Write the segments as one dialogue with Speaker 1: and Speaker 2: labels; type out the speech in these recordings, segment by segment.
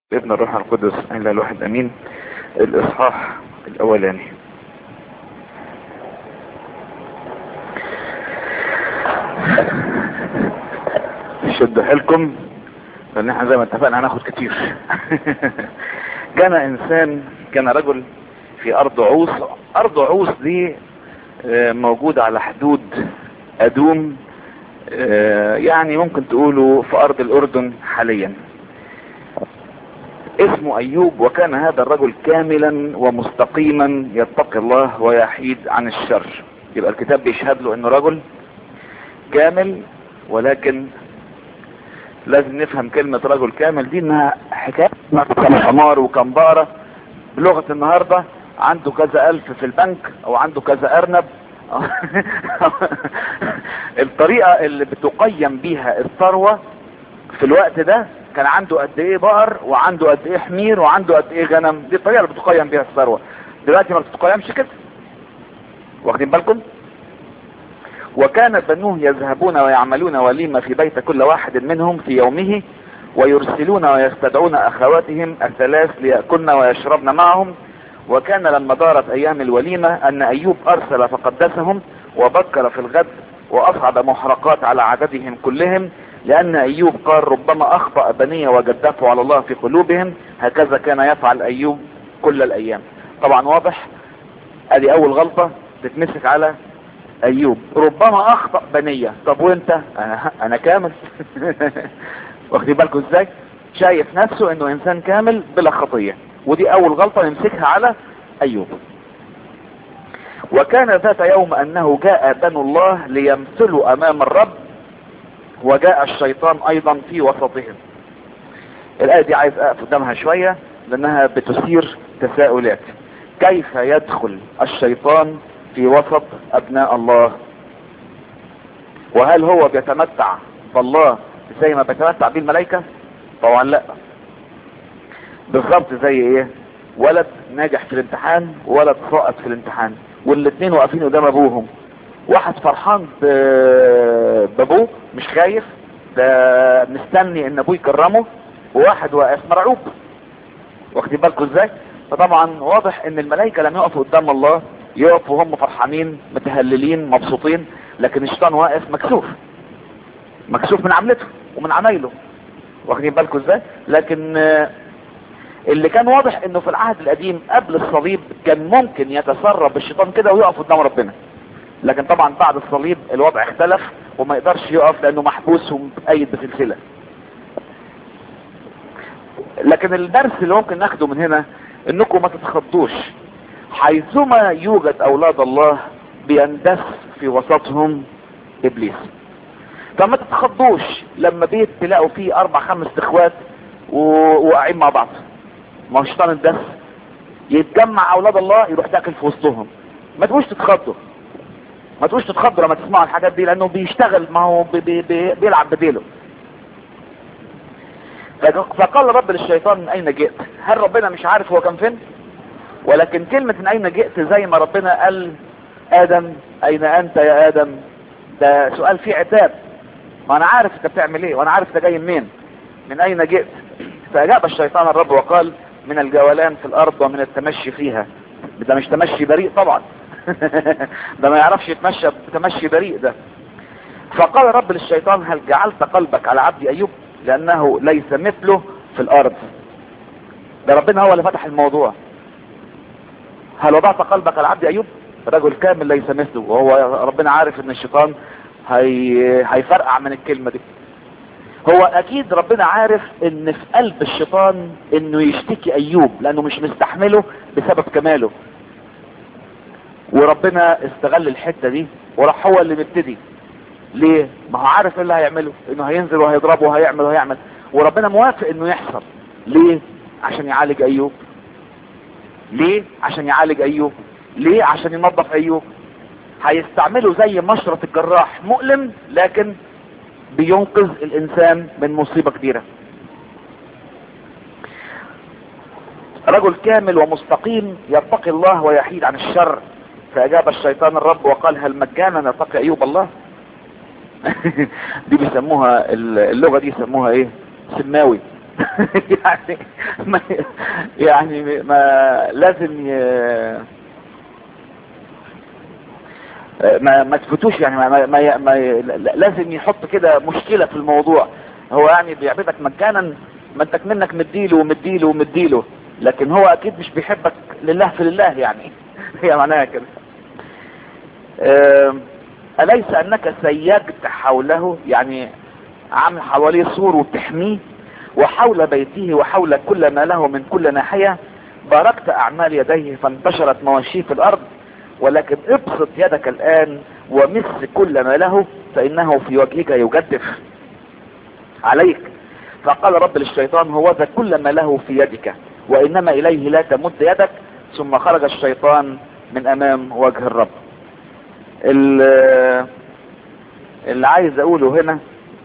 Speaker 1: ابن الروح القدس الا الواحد امين الاصحاح الاولاني شدوا حيلكم لان احنا زي ما اتفقنا هناخد كتير كان انسان كان رجل في ارض عوس ارض عوس دي موجودة على حدود ادوم يعني ممكن تقولوا في ارض الاردن حاليا اسمه ايوب وكان هذا الرجل كاملا ومستقيما يتقي الله ويحيد عن الشر يبقى الكتاب بيشهد له انه رجل كامل ولكن لازم نفهم كلمة رجل كامل دي انها حكاية كان حمار وكان بقرة بلغة النهاردة عنده كذا الف في البنك او عنده كذا ارنب الطريقة اللي بتقيم بيها الثروة في الوقت ده كان عنده قد ايه بقر وعنده قد ايه حمير وعنده قد ايه غنم دي الطريقة اللي بتقيم بيها الثروة دلوقتي ما بتقيمش كده واخدين بالكم وكان بنوه يذهبون ويعملون وليمة في بيت كل واحد منهم في يومه ويرسلون ويستدعون اخواتهم الثلاث ليأكلن ويشربن معهم وكان لما دارت ايام الوليمة ان ايوب ارسل فقدسهم وبكر في الغد واصعد محرقات على عددهم كلهم لان ايوب قال ربما اخطأ بني وجدفوا على الله في قلوبهم هكذا كان يفعل ايوب كل الايام طبعا واضح ادي اول غلطة تتمسك على ايوب ربما اخطأ بنية طب وانت انا, أنا كامل واخدين بالكم ازاي شايف نفسه انه انسان كامل بلا خطية ودي اول غلطة نمسكها على ايوب وكان ذات يوم انه جاء بنو الله ليمثلوا امام الرب وجاء الشيطان ايضا في وسطهم الايه دي عايز اقف قدامها شوية لانها بتثير تساؤلات كيف يدخل الشيطان في وسط ابناء الله وهل هو بيتمتع بالله زي ما بيتمتع بيه الملائكة طبعا لا بالظبط زي ايه ولد ناجح في الامتحان وولد ساقط في الامتحان والاثنين واقفين قدام ابوهم واحد فرحان بابوه مش خايف ده مستني ان ابوه يكرمه وواحد واقف مرعوب واخدين بالكم ازاي فطبعا واضح ان الملائكة لما يقفوا قدام الله يقفوا هم فرحانين متهللين مبسوطين لكن الشيطان واقف مكسوف مكسوف من عملته ومن عمايله واخدين بالكم ازاي لكن اللي كان واضح انه في العهد القديم قبل الصليب كان ممكن يتسرب الشيطان كده ويقف قدام ربنا لكن طبعا بعد الصليب الوضع اختلف وما يقدرش يقف لانه محبوس ومتأيد بسلسلة لكن الدرس اللي ممكن ناخده من هنا انكم ما تتخضوش حيثما يوجد اولاد الله بيندس في وسطهم ابليس فما تتخضوش لما بيت تلاقوا فيه اربع خمس اخوات وواقعين مع بعض ما هو الشيطان الدس يتجمع اولاد الله يروح داخل في وسطهم ما تقولش تتخضوا ما تقولش تتخضوا لما تسمعوا الحاجات دي لانه بيشتغل ما هو بي بي بي بيلعب بديله فقال رب للشيطان من اين جئت هل ربنا مش عارف هو كان فين ولكن كلمة من اين جئت زي ما ربنا قال ادم اين انت يا ادم ده سؤال فيه عتاب ما انا عارف انت بتعمل ايه وانا عارف انت جاي منين من اين جئت فاجاب الشيطان الرب وقال من الجولان في الارض ومن التمشي فيها ده مش تمشي بريء طبعا ده ما يعرفش يتمشى بتمشي بريء ده فقال رب للشيطان هل جعلت قلبك على عبد ايوب لانه ليس مثله في الارض ده ربنا هو اللي فتح الموضوع هل وضعت قلبك على عبد ايوب رجل كامل ليس مثله وهو ربنا عارف ان الشيطان هي... هيفرقع من الكلمة دي هو اكيد ربنا عارف ان في قلب الشيطان انه يشتكي ايوب لانه مش مستحمله بسبب كماله وربنا استغل الحتة دي وراح هو اللي مبتدي ليه ما هو عارف ايه اللي هيعمله انه هينزل وهيضربه وهيعمل وهيعمل وربنا موافق انه يحصل ليه عشان يعالج ايوب ليه عشان يعالج ايوب ليه عشان ينظف ايوب هيستعمله زي مشرط الجراح مؤلم لكن بينقذ الانسان من مصيبة كبيرة رجل كامل ومستقيم يتقي الله ويحيد عن الشر فاجاب الشيطان الرب وقال هل مجانا نتقي ايوب الله دي بيسموها اللغة دي يسموها ايه سماوي يعني ما يعني ما لازم ي... ما ما تفوتوش يعني ما, ما, ما لازم يحط كده مشكلة في الموضوع هو يعني بيعبدك مجانا ما انتك منك مديله ومديله ومديله لكن هو اكيد مش بيحبك لله في لله يعني هي معناها كده أليس أنك سيجت حوله يعني عامل حواليه سور وبتحميه وحول بيته وحول كل ما له من كل ناحية باركت أعمال يديه فانتشرت مواشيه في الأرض ولكن ابسط يدك الآن ومس كل ما له فإنه في وجهك يجدف عليك فقال رب للشيطان هو ذا كل ما له في يدك وإنما إليه لا تمد يدك ثم خرج الشيطان من أمام وجه الرب اللي عايز أقوله هنا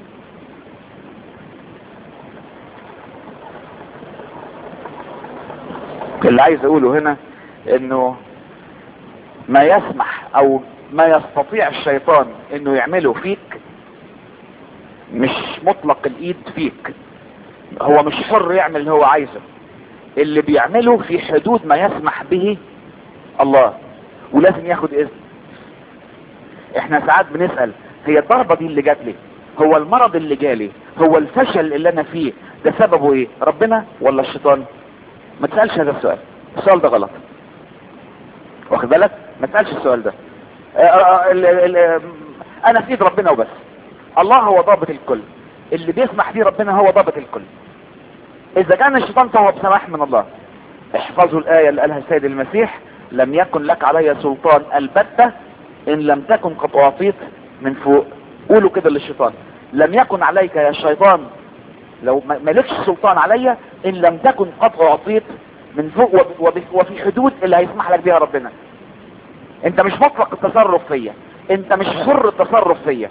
Speaker 1: اللي عايز أقوله هنا إنه ما يسمح أو ما يستطيع الشيطان إنه يعمله فيك مش مطلق الإيد فيك هو مش حر يعمل اللي هو عايزه اللي بيعمله في حدود ما يسمح به الله ولازم ياخد اذن احنا ساعات بنسأل هي الضربة دي اللي جات لي هو المرض اللي جالي هو الفشل اللي انا فيه ده سببه ايه ربنا ولا الشيطان ما تسألش هذا السؤال السؤال ده غلط واخد بالك ما تسألش السؤال ده اه ال ال ال انا في ايد ربنا وبس الله هو ضابط الكل اللي بيسمح فيه ربنا هو ضابط الكل اذا كان الشيطان فهو بسماح من الله احفظوا الاية اللي قالها السيد المسيح لم يكن لك علي سلطان البتة ان لم تكن قد اعطيت من فوق قولوا كده للشيطان لم يكن عليك يا شيطان لو مالكش سلطان عليا ان لم تكن قد اعطيت من فوق وفي حدود اللي هيسمح لك بيها ربنا انت مش مطلق التصرف فيا انت مش حر التصرف فيا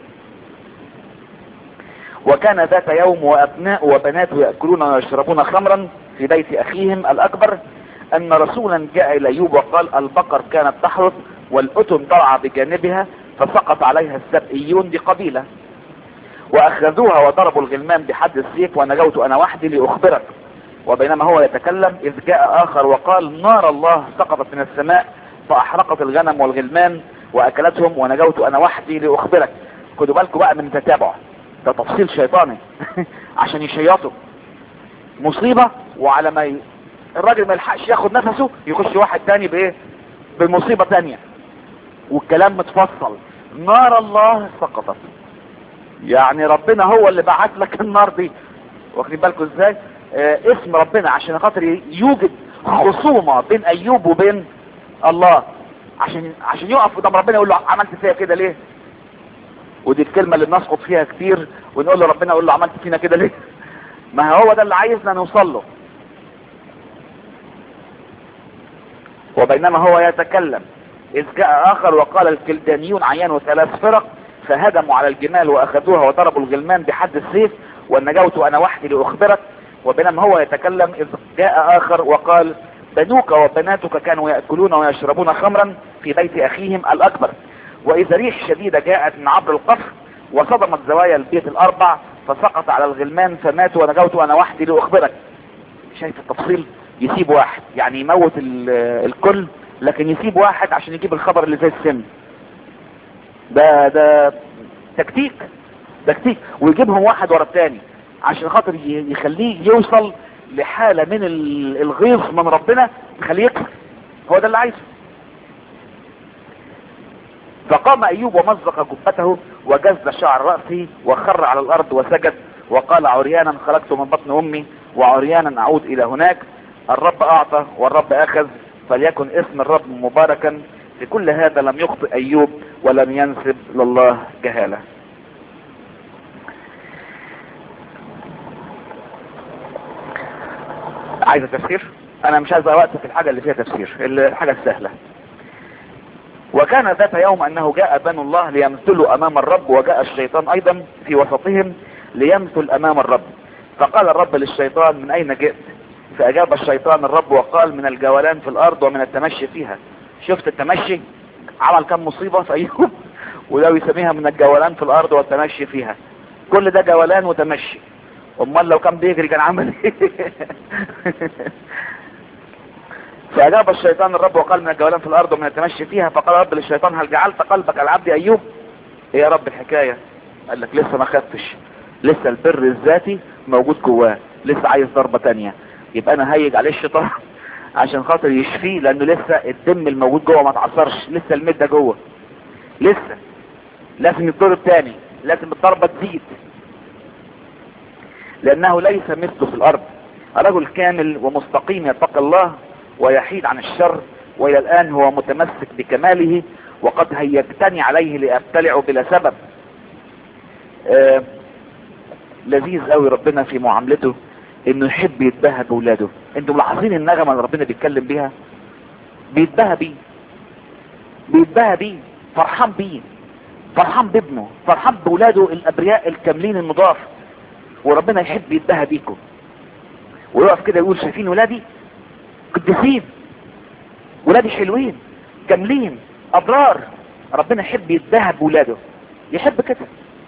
Speaker 1: وكان ذات يوم وابناء وبنات يأكلون ويشربون خمرا في بيت اخيهم الاكبر ان رسولا جاء الى ايوب وقال البقر كانت تحرث والأتم ترعى بجانبها فسقط عليها السبئيون دي قبيلة واخذوها وضربوا الغلمان بحد السيف ونجوت انا وحدي لاخبرك وبينما هو يتكلم اذ جاء اخر وقال نار الله سقطت من السماء فاحرقت الغنم والغلمان واكلتهم ونجوت انا وحدي لاخبرك خدوا بالكم بقى من التتابع ده تفصيل شيطاني عشان يشيطوا مصيبة وعلى ما ي... الراجل ما يلحقش ياخد نفسه يخش واحد تاني بايه بمصيبة تانية والكلام متفصل نار الله سقطت يعني ربنا هو اللي بعت لك النار دي واخدين بالكم ازاي آه اسم ربنا عشان خاطر يوجد خصومة بين ايوب وبين الله عشان عشان يقف قدام ربنا يقول له عملت فيها كده ليه ودي الكلمة اللي بنسقط فيها كتير ونقول له ربنا يقول له عملت فينا كده ليه ما هو ده اللي عايزنا نوصل له وبينما هو يتكلم اذ جاء اخر وقال الكلدانيون عيان ثلاث فرق فهدموا على الجمال واخذوها وضربوا الغلمان بحد السيف ونجوت انا وحدي لاخبرك وبينما هو يتكلم اذ جاء اخر وقال بنوك وبناتك كانوا يأكلون ويشربون خمرا في بيت اخيهم الاكبر واذا ريح شديدة جاءت من عبر القفر وصدمت زوايا البيت الاربع فسقط على الغلمان فماتوا ونجوت انا وحدي لاخبرك شايف التفصيل يسيب واحد يعني يموت الكل لكن يسيب واحد عشان يجيب الخبر اللي زي السم ده ده تكتيك تكتيك ويجيبهم واحد ورا التاني عشان خاطر يخليه يوصل لحالة من الغيظ من ربنا تخليه يكفر هو ده اللي عايزه فقام ايوب ومزق جبته وجز شعر رأسه وخر على الارض وسجد وقال عريانا خلقت من بطن امي وعريانا اعود الى هناك الرب اعطى والرب اخذ فليكن اسم الرب مباركا في كل هذا لم يخطئ ايوب ولم ينسب لله جهالة عايزة تفسير انا مش عايز وقت في الحاجة اللي فيها تفسير الحاجة السهلة وكان ذات يوم انه جاء بنو الله ليمثلوا امام الرب وجاء الشيطان ايضا في وسطهم ليمثل امام الرب فقال الرب للشيطان من اين جئت فاجاب الشيطان الرب وقال من الجولان في الارض ومن التمشي فيها شفت التمشي عمل كم مصيبة في ايوب وده يسميها من الجولان في الارض والتمشي فيها كل ده جولان وتمشي امال لو كان بيجري كان عمل ايه فاجاب الشيطان الرب وقال من الجولان في الارض ومن التمشي فيها فقال رب للشيطان هل جعلت قلبك على عبد ايوب ايه يا رب الحكاية قال لك لسه ما خفتش لسه البر الذاتي موجود جواه لسه عايز ضربة تانية يبقى انا هيج عليه الشيطان عشان خاطر يشفيه لانه لسه الدم الموجود جوه ما اتعصرش لسه المدة جوه لسه لازم يتضرب تاني لازم الضربة تزيد لانه ليس مثله في الارض رجل كامل ومستقيم يتقى الله ويحيد عن الشر والى الان هو متمسك بكماله وقد هيجتني عليه لابتلعه بلا سبب آه لذيذ قوي ربنا في معاملته انه يحب يتباهى باولاده انتوا ملاحظين النغمة اللي ربنا بيتكلم بيها بيتباهى بيه بيتباهى بيه فرحان بيه فرحان بابنه فرحان بولاده الابرياء الكاملين المضاف وربنا يحب يتباهى بيكم ويقف كده يقول شايفين ولادي قديسين ولادي حلوين كاملين ابرار ربنا يحب يتباهى بولاده يحب كده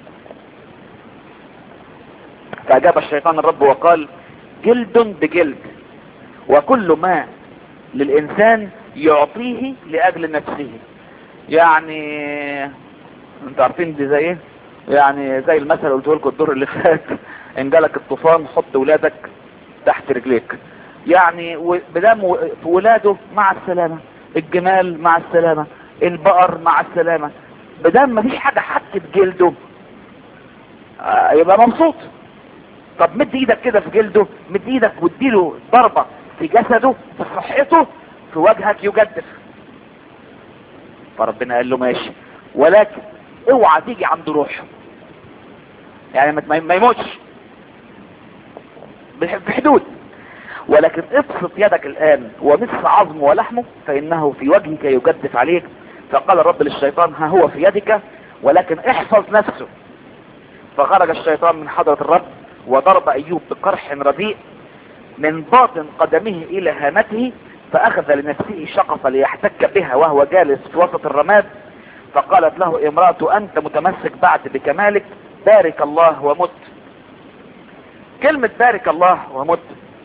Speaker 1: فاجاب الشيطان الرب وقال جلد بجلد وكل ما للانسان يعطيه لاجل نفسه يعني انتوا عارفين دي زي ايه يعني زي المثل اللي قلته لكم الدور اللي فات ان جالك الطوفان حط ولادك تحت رجليك يعني بدم ولاده مع السلامة الجمال مع السلامة البقر مع السلامة بدم مفيش حاجة حكت جلده آه يبقى مبسوط طب مد ايدك كده في جلده مد ايدك واديله ضربة في جسده في صحته في وجهك يجدف فربنا قال له ماشي ولكن اوعى تيجي عند روحه يعني ما يموتش بحدود ولكن ابسط يدك الان ومس عظمه ولحمه فانه في وجهك يجدف عليك فقال الرب للشيطان ها هو في يدك ولكن احفظ نفسه فخرج الشيطان من حضرة الرب وضرب ايوب بقرح رديء من باطن قدمه الى هامته فاخذ لنفسه شقفة ليحتك بها وهو جالس في وسط الرماد فقالت له امرأة انت متمسك بعد بكمالك بارك الله ومت كلمة بارك الله ومت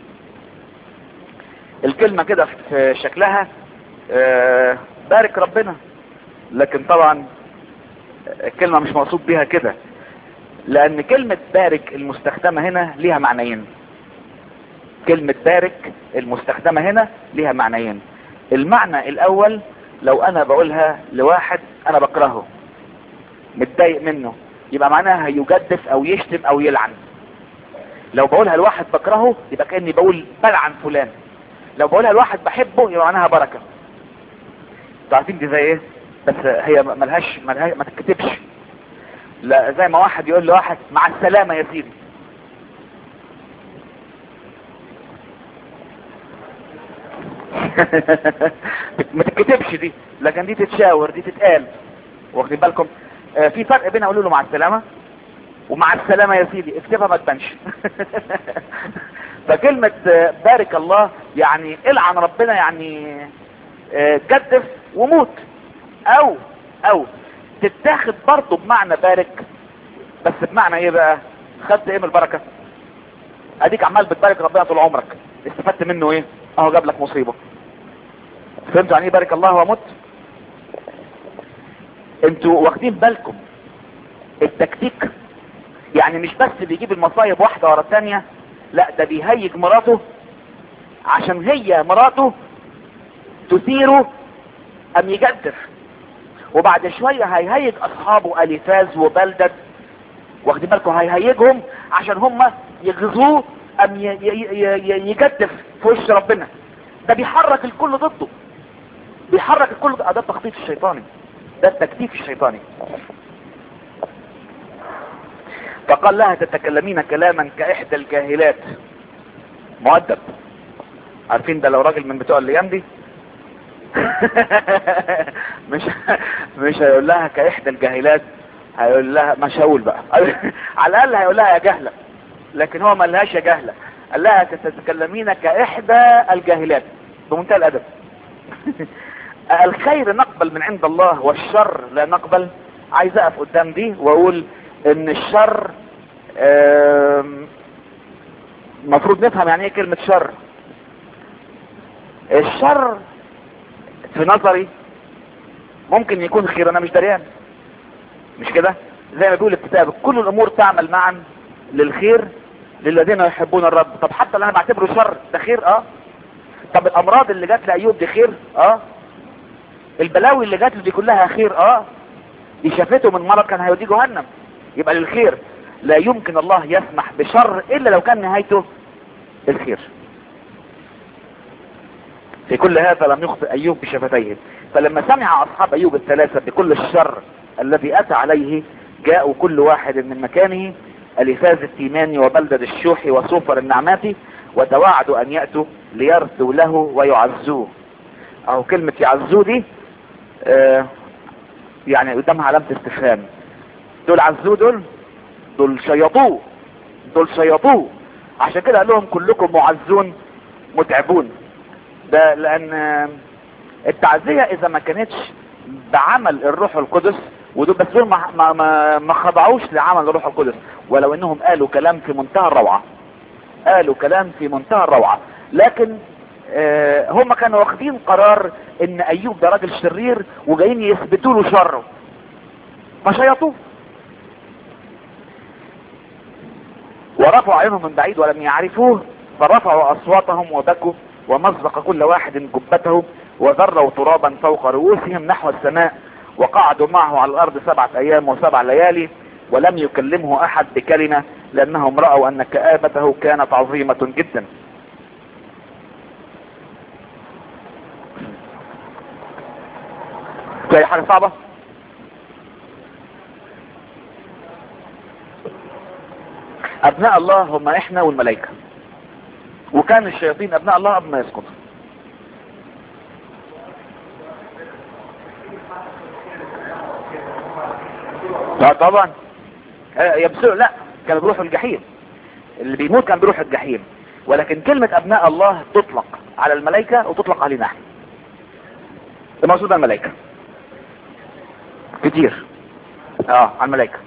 Speaker 1: الكلمة كده في شكلها بارك ربنا لكن طبعا الكلمة مش مقصود بيها كده لان كلمة بارك المستخدمة هنا ليها معنيين كلمة بارك المستخدمة هنا ليها معنيين المعنى الاول لو انا بقولها لواحد انا بكرهه متضايق منه يبقى معناها يجدف او يشتم او يلعن لو بقولها لواحد بكرهه يبقى كأني بقول بلعن فلان لو بقولها لواحد بحبه يبقى معناها بركة عارفين دي زي ايه بس هي ملهاش ملهاش ما تتكتبش لا زي ما واحد يقول لواحد مع السلامة يا سيدي ما تتكتبش دي لكن دي تتشاور دي تتقال واخدين بالكم آه في فرق بين اقول له مع السلامة ومع السلامة يا سيدي اكتبها ما تبانش فكلمة بارك الله يعني العن ربنا يعني جدف وموت او او تتاخد برضه بمعنى بارك بس بمعنى ايه بقى خدت ايه من البركة اديك عمال بتبارك ربنا طول عمرك استفدت منه ايه اهو جاب لك مصيبة فهمتوا يعني ايه بارك الله ومت انتوا واخدين بالكم التكتيك يعني مش بس بيجيب المصايب واحدة ورا الثانية لا ده بيهيج مراته عشان هي مراته تثيره ام يجدف وبعد شوية هيهيج اصحابه اليفاز وبلدد واخدين بالكم هيهيجهم عشان هم يغزوه ام يجدف في وش ربنا ده بيحرك الكل ضده بيحرك الكل ضده ده التخطيط الشيطاني ده التكتيك الشيطاني فقال لها تتكلمين كلاما كاحدى الجاهلات مؤدب عارفين ده لو راجل من بتوع الايام دي مش مش هيقول لها كاحدى الجاهلات هيقول لها مش هقول بقى على الاقل هيقول لها يا جهله لكن هو ما قالهاش يا جهله قال لها تتكلمين كاحدى الجاهلات بمنتهى الادب الخير نقبل من عند الله والشر لا نقبل عايز اقف قدام دي واقول ان الشر المفروض نفهم يعني ايه كلمة شر الشر في نظري ممكن يكون خير انا مش دريان مش كده زي ما بيقول الكتاب كل الامور تعمل معا للخير للذين يحبون الرب طب حتى اللي انا بعتبره شر ده خير اه طب الامراض اللي جات لايوب دي خير اه البلاوي اللي جات له دي كلها خير اه دي شافته من مرض كان هيوديه جهنم يبقى للخير لا يمكن الله يسمح بشر الا لو كان نهايته الخير في كل هذا لم يخطئ ايوب بشفتيه فلما سمع اصحاب ايوب الثلاثة بكل الشر الذي اتى عليه جاءوا كل واحد من مكانه الفاز التيماني وبلدة الشوح وصوفر النعماتي وتوعدوا ان يأتوا ليرثوا له ويعزوه اهو كلمة يعزوه دي آه يعني قدامها علامة استفهام دول عزوه دول دول شيطوه دول شيطوه عشان كده قال لهم كلكم معزون متعبون ده لان التعزية اذا ما كانتش بعمل الروح القدس ودول بس دول ما, ما, ما, ما خضعوش لعمل الروح القدس ولو انهم قالوا كلام في منتهى الروعة قالوا كلام في منتهى الروعة لكن آه هم كانوا واخدين قرار ان ايوب ده راجل شرير وجايين يثبتوا له شره فشيطوه ورفعوا عينهم من بعيد ولم يعرفوه فرفعوا اصواتهم وبكوا ومزق كل واحد جبته وذروا ترابا فوق رؤوسهم نحو السماء وقعدوا معه على الارض سبعة ايام وسبع ليالي ولم يكلمه احد بكلمة لانهم رأوا ان كآبته كانت عظيمة جدا في حاجة صعبة ابناء الله هم احنا والملائكة وكان الشياطين ابناء الله قبل ما يسقطوا لا طبعا يبسلوا لا كانوا بيروحوا الجحيم اللي بيموت كان بيروح الجحيم ولكن كلمة ابناء الله تطلق على الملائكة وتطلق علينا احنا المقصود الملائكة كتير اه على الملائكة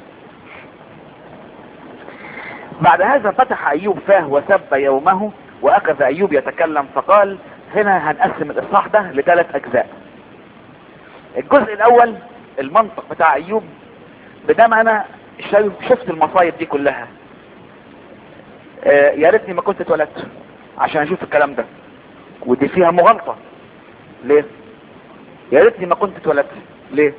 Speaker 1: بعد هذا فتح ايوب فاه وسب يومه واخذ ايوب يتكلم فقال هنا هنقسم الاصحاح ده لثلاث اجزاء الجزء الاول المنطق بتاع ايوب بدام انا شايف شفت المصايب دي كلها آه يا ريتني ما كنت اتولدت عشان اشوف الكلام ده ودي فيها مغالطة ليه يا ريتني ما كنت اتولدت ليه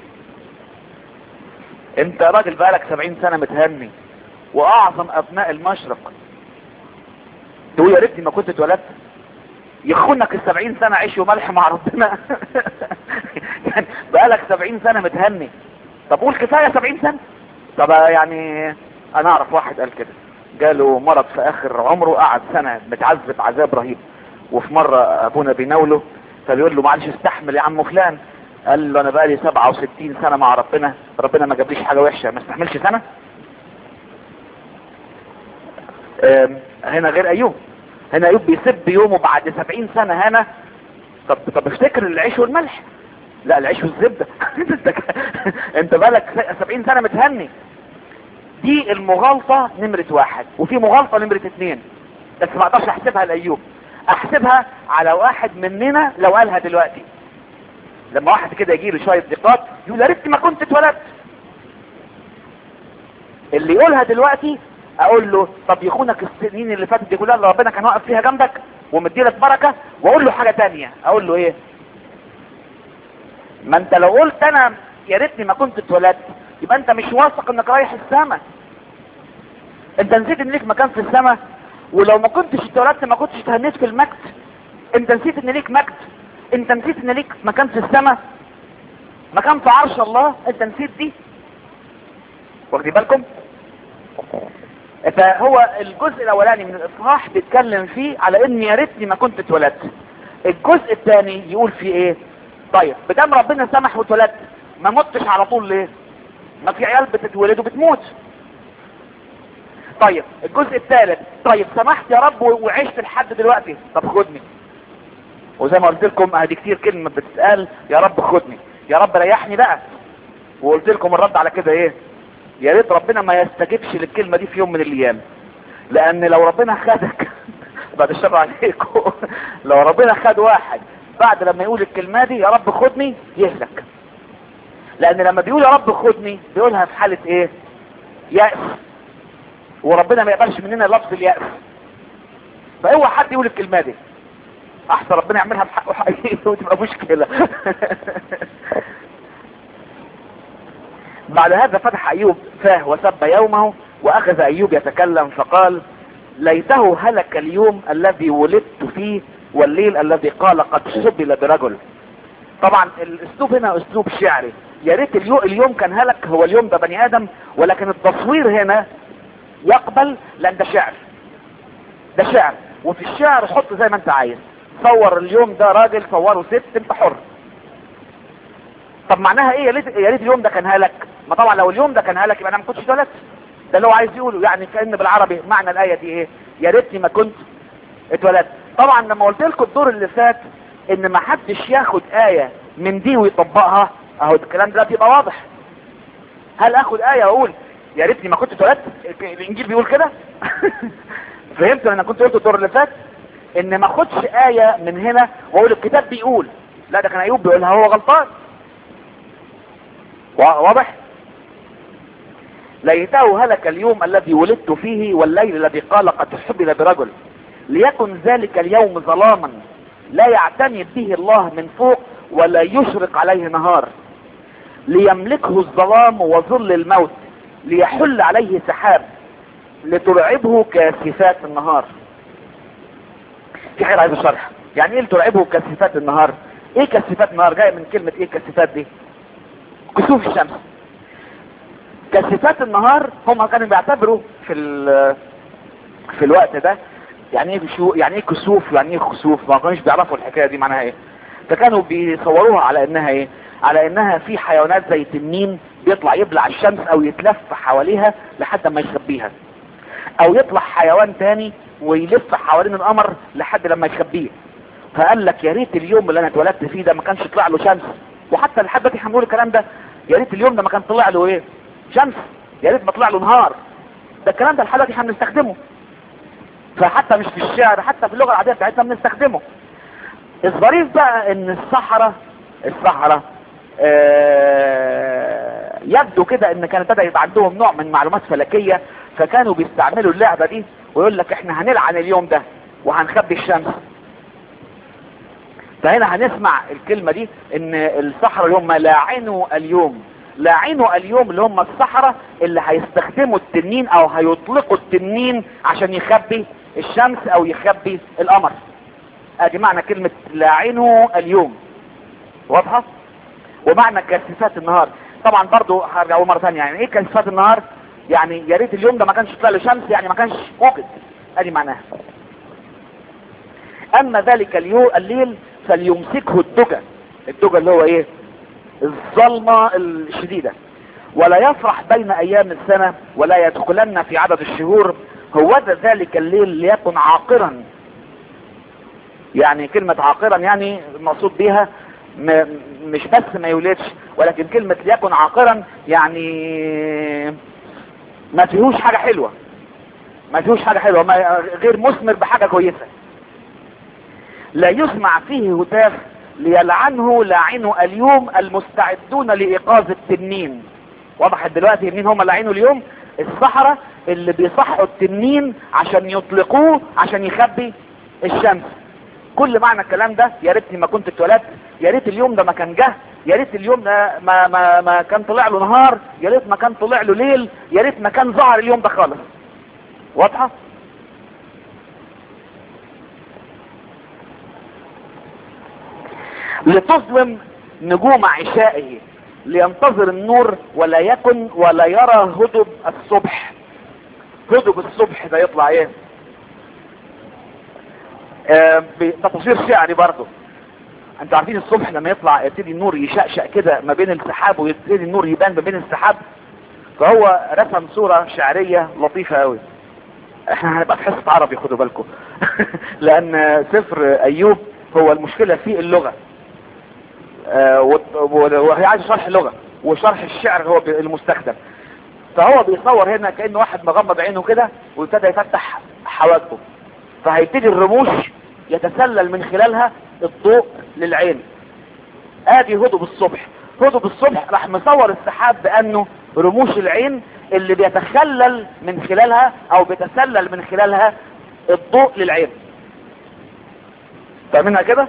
Speaker 1: انت راجل بقالك سبعين سنة متهني واعظم ابناء المشرق تقول يا ريتني ما كنت اتولدت يخونك السبعين سنة عيش وملح مع ربنا يعني بقالك سبعين سنة متهني طب قول كفاية سبعين سنة طب يعني انا اعرف واحد قال كده جاله مرض في اخر عمره قعد سنة متعذب عذاب رهيب وفي مرة ابونا بيناوله فبيقول له معلش استحمل يا عم فلان قال له انا بقالي 67 سنة مع ربنا ربنا ما جابليش حاجة وحشة ما استحملش سنة هنا غير ايوب هنا ايوب بيسب يومه بعد 70 سنة هنا طب طب افتكر العيش والملح لا العيش والزبدة انت انت بالك 70 سنة متهني دي المغالطة نمرة واحد وفي مغالطة نمرة اتنين بس ما اقدرش احسبها لايوب احسبها على واحد مننا لو قالها دلوقتي لما واحد كده يجي له شوية ضيقات يقول يا ريت ما كنت اتولدت اللي يقولها دلوقتي اقول له طب يخونك السنين اللي فاتت دي كلها اللي ربنا كان واقف فيها جنبك ومديلك بركة واقول له حاجة تانية اقول له ايه ما انت لو قلت انا يا ريتني ما كنت اتولدت يبقى انت مش واثق انك رايح السما انت نسيت ان ليك مكان في السما ولو ما كنتش اتولدت ما كنتش اتهنيت في المجد انت نسيت ان ليك مجد انت نسيت ان ليك مكان في السما مكان في عرش الله انت نسيت دي واخدين بالكم فهو الجزء الاولاني من الاصحاح بيتكلم فيه على ان يا ريتني ما كنت اتولدت الجزء الثاني يقول فيه ايه طيب بدام ربنا سمح واتولدت ما متش على طول ليه ما في عيال بتتولد وبتموت طيب الجزء الثالث طيب سمحت يا رب وعشت لحد دلوقتي طب خدني وزي ما قلت لكم ادي كتير كلمة بتتقال يا رب خدني يا رب ريحني بقى وقلت لكم الرد على كده ايه يا ريت ربنا ما يستجبش للكلمة دي في يوم من الايام لان لو ربنا خدك بعد الشر عليكم لو ربنا خد واحد بعد لما يقول الكلمة دي يا رب خدني يهلك لان لما بيقول يا رب خدني بيقولها في حالة ايه يأس وربنا ما يقبلش مننا لفظ اليأس فاوعى حد يقول الكلمة دي احسن ربنا يعملها بحقه حقيقي وتبقى مشكلة بعد هذا فتح ايوب فاه وسب يومه واخذ ايوب يتكلم فقال ليته هلك اليوم الذي ولدت فيه والليل الذي قال قد سبل برجل طبعا الاسلوب هنا اسلوب شعري يا ريت اليوم, اليوم كان هلك هو اليوم ده بني ادم ولكن التصوير هنا يقبل لان ده شعر ده شعر وفي الشعر حط زي ما انت عايز صور اليوم ده راجل صوره ست انت حر طب معناها ايه يا ريت يا ريت اليوم ده كان هلك ما طبعا لو اليوم ده كان هلك يبقى انا ما كنتش اتولدت ده اللي هو عايز يقوله يعني كان بالعربي معنى الايه دي ايه يا ريتني ما كنت اتولدت طبعا لما قلت لكم الدور اللي فات ان ما حدش ياخد ايه من دي ويطبقها اهو الكلام ده بيبقى واضح هل اخد ايه واقول يا ريتني ما كنت اتولدت الانجيل بيقول كده فهمت انا كنت قلت الدور اللي فات ان ما اخدش ايه من هنا واقول الكتاب بيقول لا ده كان ايوب بيقولها هو غلطان واضح ليته هلك اليوم الذي ولدت فيه والليل الذي قال قد حبل برجل ليكن ذلك اليوم ظلاما لا يعتني به الله من فوق ولا يشرق عليه نهار ليملكه الظلام وظل الموت ليحل عليه سحاب لترعبه كاسفات النهار في حاجة عايز شرح يعني ايه لترعبه كاسفات النهار ايه كاسفات النهار جاي من كلمة ايه كاسفات دي كسوف الشمس كاسفات النهار هم كانوا بيعتبروا في في الوقت ده يعني ايه شو يعني ايه كسوف يعني ايه خسوف ما كانوش بيعرفوا الحكايه دي معناها ايه فكانوا بيصوروها على انها ايه على انها في حيوانات زي تنين بيطلع يبلع الشمس او يتلف حواليها لحد ما يخبيها او يطلع حيوان تاني ويلف حوالين القمر لحد لما يخبيه فقال لك يا ريت اليوم اللي انا اتولدت فيه ده ما كانش طلع له شمس وحتى لحد دلوقتي احنا بنقول الكلام ده يا ريت اليوم ده ما كان طلع له ايه شمس يا ريت ما طلع له نهار ده الكلام ده لحد دلوقتي احنا بنستخدمه فحتى مش في الشعر حتى في اللغه العاديه بتاعتنا بنستخدمه الظريف بقى ان الصحراء الصحراء آه يبدو كده ان كان ابتدى يبقى عندهم نوع من معلومات فلكيه فكانوا بيستعملوا اللعبه دي ويقول لك احنا هنلعن اليوم ده وهنخبي الشمس فهنا هنسمع الكلمة دي ان الصحراء اللي هم لاعنوا اليوم لاعنوا اليوم اللي هم الصحراء اللي هيستخدموا التنين او هيطلقوا التنين عشان يخبي الشمس او يخبي القمر ادي معنى كلمة لاعنوا اليوم واضحة ومعنى كاسفات النهار طبعا برضو هرجع مرة ثانية يعني ايه كاسفات النهار يعني يا ريت اليوم ده ما كانش طلع له شمس يعني ما كانش وجد ادي معناها اما ذلك اليوم الليل فليمسكه الدجى الدجى اللي هو ايه الظلمة الشديدة ولا يفرح بين ايام السنة ولا يدخلن في عدد الشهور هو ذلك الليل ليكن عاقرا يعني كلمة عاقرا يعني المقصود بيها مش بس ما يولدش ولكن كلمة ليكن عاقرا يعني ما فيهوش حاجة حلوة ما فيهوش حاجة حلوة ما غير مثمر بحاجة كويسة لا يسمع فيه هتاف ليلعنه لاعنه اليوم المستعدون لإيقاظ التنين وضحت دلوقتي مين هم لاعنه اليوم الصحراء اللي بيصحوا التنين عشان يطلقوه عشان يخبي الشمس كل معنى الكلام ده يا ريتني ما كنت اتولدت يا ريت اليوم ده ما كان جه يا ريت اليوم ده ما ما ما كان طلع له نهار يا ريت ما كان طلع له ليل يا ريت ما كان ظهر اليوم ده خالص واضحه لتظلم نجوم عشائه لينتظر النور ولا يكن ولا يرى هدب الصبح هدب الصبح ده يطلع ايه آه ده تصوير شعري برضه انتوا عارفين الصبح لما يطلع يبتدي النور يشقشق كده ما بين السحاب ويبتدي النور يبان ما بين السحاب فهو رسم صورة شعرية لطيفة قوي احنا هنبقى في حصة عربي خدوا بالكم لان سفر ايوب هو المشكلة في اللغة آه وهي عايز شرح اللغة وشرح الشعر هو المستخدم فهو بيصور هنا كأنه واحد مغمض عينه كده وابتدى يفتح حواجبه فهيبتدي الرموش يتسلل من خلالها الضوء للعين ادي هدوء الصبح هدوء الصبح راح مصور السحاب بانه رموش العين اللي بيتخلل من خلالها او بيتسلل من خلالها الضوء للعين فاهمينها كده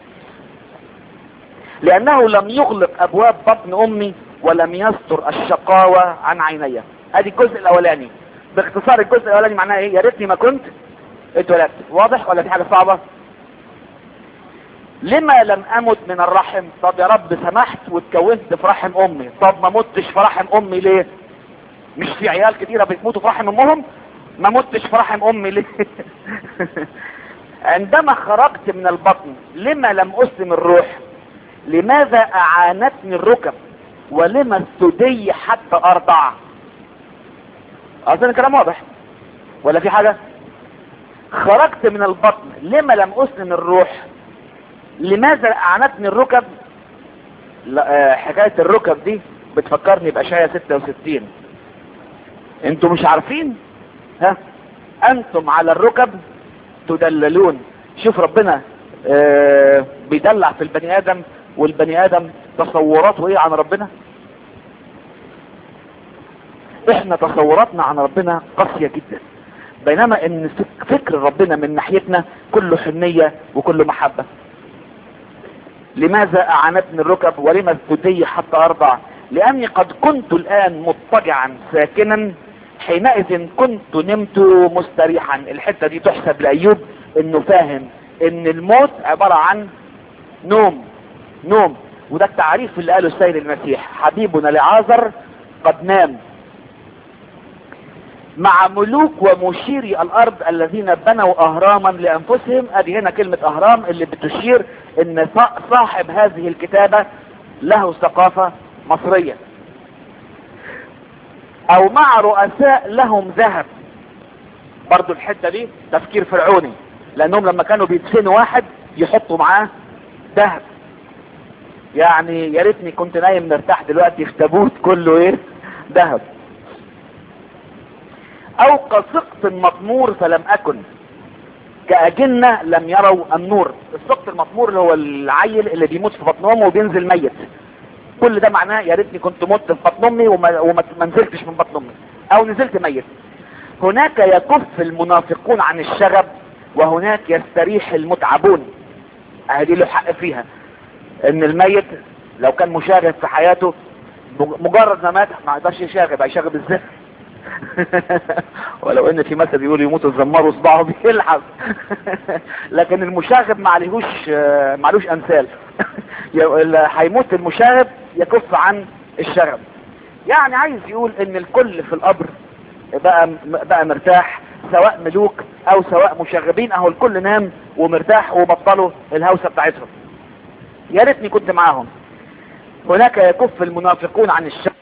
Speaker 1: لانه لم يغلق ابواب بطن امي ولم يستر الشقاوة عن عيني ادي الجزء الاولاني باختصار الجزء الاولاني معناه ايه يا ريتني ما كنت اتولدت واضح ولا في حاجة صعبة لما لم امت من الرحم طب يا رب سمحت واتكونت في رحم امي طب ما متش في رحم امي ليه مش في عيال كتيرة بيموتوا في رحم امهم ما متش في رحم امي ليه عندما خرجت من البطن لما لم اسلم الروح لماذا اعانتني الركب ولما الثدي حتى ارضع اظن الكلام واضح ولا في حاجة خرجت من البطن لما لم اسلم الروح لماذا اعانتني الركب لا حكاية الركب دي بتفكرني باشعية 66 انتوا مش عارفين ها انتم على الركب تدللون شوف ربنا آه بيدلع في البني ادم والبني ادم تصوراته ايه عن ربنا احنا تصوراتنا عن ربنا قاسية جدا بينما ان فكر ربنا من ناحيتنا كله حنية وكله محبة لماذا اعانتني الركب ولما الثدي حتى ارضع لاني قد كنت الان مضطجعا ساكنا حينئذ كنت نمت مستريحا الحتة دي تحسب لايوب انه فاهم ان الموت عبارة عن نوم نوم وده التعريف اللي قاله السيد المسيح حبيبنا لعازر قد نام مع ملوك ومشيري الارض الذين بنوا اهراما لانفسهم ادي هنا كلمة اهرام اللي بتشير ان صاحب هذه الكتابة له ثقافة مصرية او مع رؤساء لهم ذهب برضو الحتة دي تفكير فرعوني لانهم لما كانوا بيدفنوا واحد يحطوا معاه ذهب يعني يا ريتني كنت نايم مرتاح دلوقتي في تابوت كله ايه ذهب او كسقط مطمور فلم اكن كأجنة لم يروا النور السقط المطمور اللي هو العيل اللي بيموت في بطن امه وبينزل ميت كل ده معناه يا ريتني كنت مت في بطن امي وما, وما نزلتش من بطن امي او نزلت ميت هناك يكف المنافقون عن الشغب وهناك يستريح المتعبون هذه له حق فيها ان الميت لو كان مشاغب في حياته مجرد ما مات ما يقدرش يشاغب هيشاغب ازاي ولو ان في مثل بيقول يموت الزمار وصباعه بيلحظ لكن المشاغب ما عليهوش ما عليهوش امثال هيموت المشاغب يكف عن الشغب يعني عايز يقول ان الكل في القبر بقى بقى مرتاح سواء ملوك او سواء مشاغبين اهو الكل نام ومرتاح وبطلوا الهوسه بتاعتهم يا ريتني كنت معاهم هناك يكف المنافقون عن الشر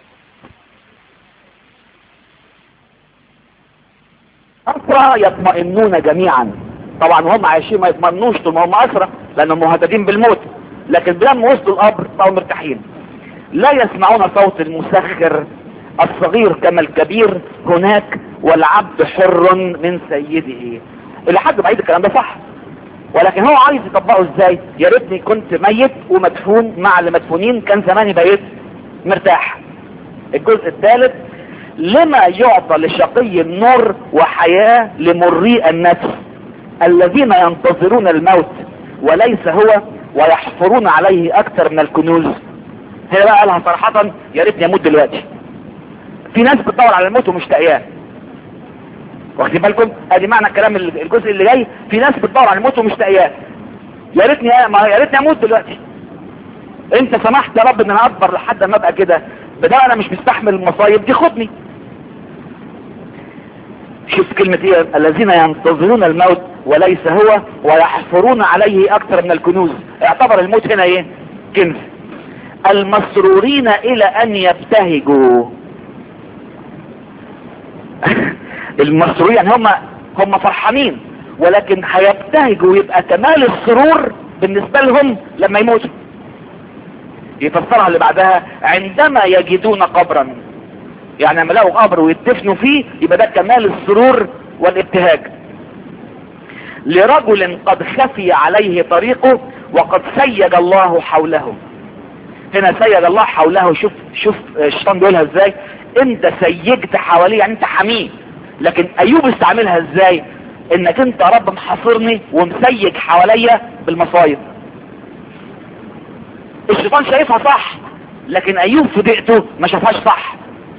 Speaker 1: أسرى يطمئنون جميعا طبعا وهم عايشين ما يطمئنوش طول ما هم أسرى لأنهم مهددين بالموت لكن لما وصلوا القبر بقوا مرتاحين لا يسمعون صوت المسخر الصغير كما الكبير هناك والعبد حر من سيده الى حد بعيد الكلام ده صح ولكن هو عايز يطبقه ازاي يا ريتني كنت ميت ومدفون مع اللي مدفونين كان زماني بقيت مرتاح الجزء الثالث لما يعطى لشقي النور وحياة لمريء النفس الذين ينتظرون الموت وليس هو ويحفرون عليه اكثر من الكنوز هي بقى قالها صراحة يا ريتني اموت دلوقتي في ناس بتدور على الموت ومش لاقياه واخدين بالكم ادي معنى الكلام الجزء اللي جاي في ناس بتدور على الموت ومش لاقياه يا ريتني ما يا ريتني اموت دلوقتي انت سمحت يا رب ان انا اكبر لحد ما ابقى كده بدأ انا مش مستحمل المصايب دي خدني شوف كلمة ايه الذين ينتظرون الموت وليس هو ويحفرون عليه اكثر من الكنوز اعتبر الموت هنا ايه كنز المسرورين الى ان يبتهجوا المسرورين يعني هم هم فرحانين ولكن هيبتهجوا ويبقى كمال السرور بالنسبة لهم لما يموتوا يفسرها اللي بعدها عندما يجدون قبرا يعني لما لقوا قبر ويدفنوا فيه يبقى ده كمال السرور والابتهاج لرجل قد خفي عليه طريقه وقد سيج الله حوله هنا سيج الله حوله شوف شوف الشيطان بيقولها ازاي انت سيجت حواليه يعني انت حميه لكن ايوب استعملها ازاي انك انت يا رب محاصرني ومسيج حواليا بالمصايب الشيطان شايفها صح لكن ايوب في ضيقته ما شافهاش صح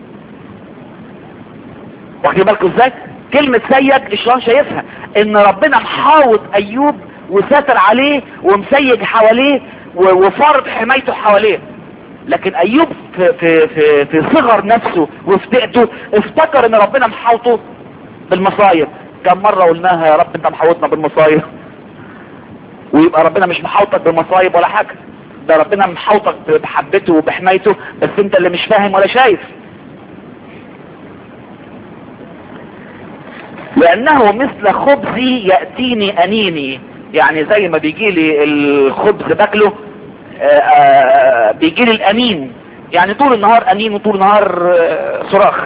Speaker 1: واخدين بالكم ازاي كلمة سيج الشيطان شايفها ان ربنا محاوط ايوب وساتر عليه ومسيج حواليه وفارض حمايته حواليه لكن ايوب في, في, في, في صغر نفسه وفي ضيقته افتكر ان ربنا محاوطه بالمصايب كم مرة قلناها يا رب انت محاوطنا بالمصايب ويبقى ربنا مش محاوطك بالمصايب ولا حاجة ده ربنا محاوطك بحبته وبحمايته بس انت اللي مش فاهم ولا شايف لانه مثل خبزي يأتيني انيني يعني زي ما بيجي لي الخبز باكله بيجي لي الانين يعني طول النهار انين وطول النهار صراخ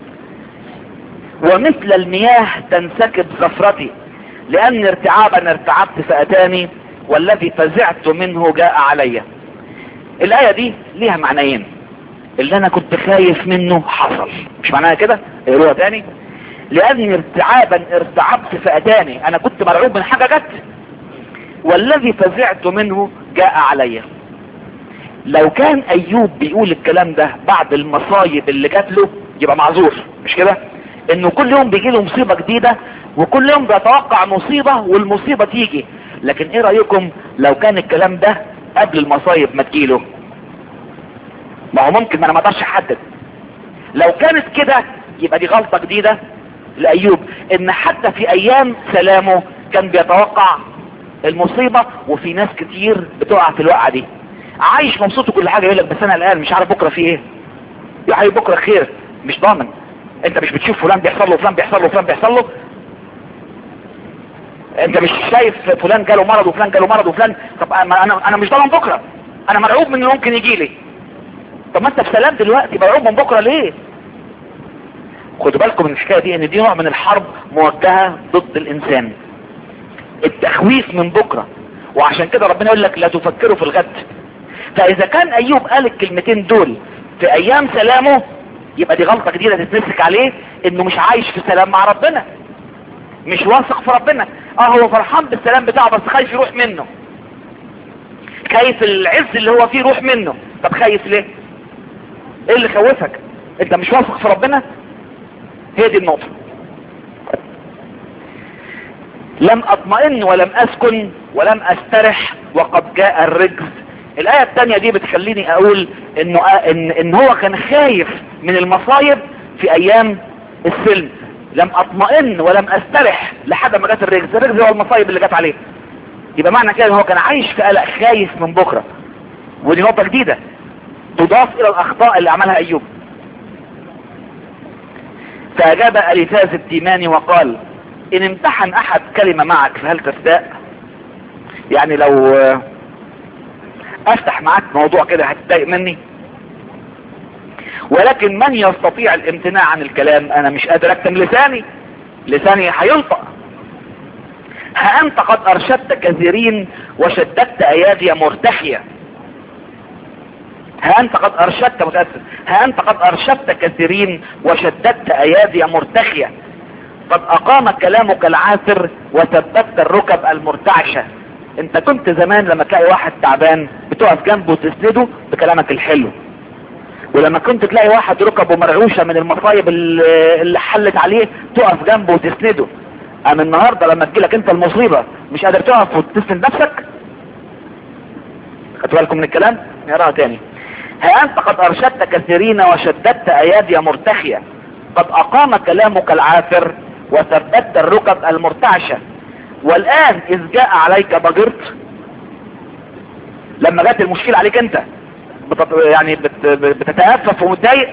Speaker 1: ومثل المياه تنسكب زفرتي لان ارتعابا ارتعبت فاتاني والذي فزعت منه جاء علي الاية دي ليها معنيين اللي انا كنت خايف منه حصل مش معناها كده اقروها تاني لاني ارتعابا ارتعبت فاتاني انا كنت مرعوب من حاجة جت والذي فزعت منه جاء علي لو كان ايوب بيقول الكلام ده بعد المصايب اللي جات له يبقى معذور مش كده انه كل يوم بيجي له مصيبة جديدة وكل يوم بيتوقع مصيبة والمصيبة تيجي لكن ايه رأيكم لو كان الكلام ده قبل المصايب ما تجيله ما هو ممكن ما انا ما اقدرش احدد لو كانت كده يبقى دي غلطة جديدة لأيوب ان حتى في ايام سلامه كان بيتوقع المصيبة وفي ناس كتير بتقع في الوقعة دي عايش مبسوط وكل حاجة يقول لك بس انا الان مش عارف بكرة في ايه يا حبيبي بكرة خير مش ضامن انت مش بتشوف فلان بيحصل له فلان بيحصل له فلان بيحصل له انت مش شايف فلان جاله مرض وفلان جاله مرض وفلان طب انا انا مش ضامن بكرة انا مرعوب من اللي ممكن يجي لي طب ما انت في سلام دلوقتي مرعوب من بكرة ليه خدوا بالكم من الحكايه دي ان دي نوع من الحرب موجهه ضد الانسان التخويف من بكره وعشان كده ربنا يقول لك لا تفكروا في الغد فاذا كان ايوب قال الكلمتين دول في ايام سلامه يبقى دي غلطه جديده تتمسك عليه انه مش عايش في سلام مع ربنا مش واثق في ربنا اه هو فرحان بالسلام بتاعه بس خايف يروح منه خايف العز اللي هو فيه يروح منه طب خايف ليه ايه اللي خوفك انت مش واثق في ربنا هي دي النقطة لم اطمئن ولم اسكن ولم استرح وقد جاء الرجز الآية التانية دي بتخليني اقول انه ان, إن هو كان خايف من المصايب في ايام السلم لم اطمئن ولم استرح لحد ما جت الرجز الرجز هو المصايب اللي جت عليه يبقى معنى كده ان هو كان عايش في قلق خايف من بكرة ودي نقطة جديدة تضاف الى الاخطاء اللي عملها ايوب فاجاب اليفاز التيماني وقال ان امتحن احد كلمة معك فهل تستاء يعني لو افتح معك موضوع كده هتضايق مني ولكن من يستطيع الامتناع عن الكلام انا مش قادر اكتم لساني لساني هينطق ها انت قد ارشدت كثيرين وشددت ايادي مرتخية ها انت قد ارشدت متأسف ها انت قد ارشدت كثيرين وشددت ايادي مرتخية قد اقام كلامك العاثر وثبتت الركب المرتعشة انت كنت زمان لما تلاقي واحد تعبان بتقف جنبه وتسنده بكلامك الحلو ولما كنت تلاقي واحد ركبه مرعوشة من المصايب اللي حلت عليه تقف جنبه وتسنده اما النهاردة لما تجيلك انت المصيبة مش قادر تقف وتسند نفسك خدوا بالكم من الكلام نقراها تاني ها انت قد ارشدت كثيرين وشددت ايادي مرتخية قد اقام كلامك العافر وثبتت الركب المرتعشة والان اذ جاء عليك ضجرت لما جات المشكلة عليك انت بتط... يعني بت... بتتأفف ومتضايق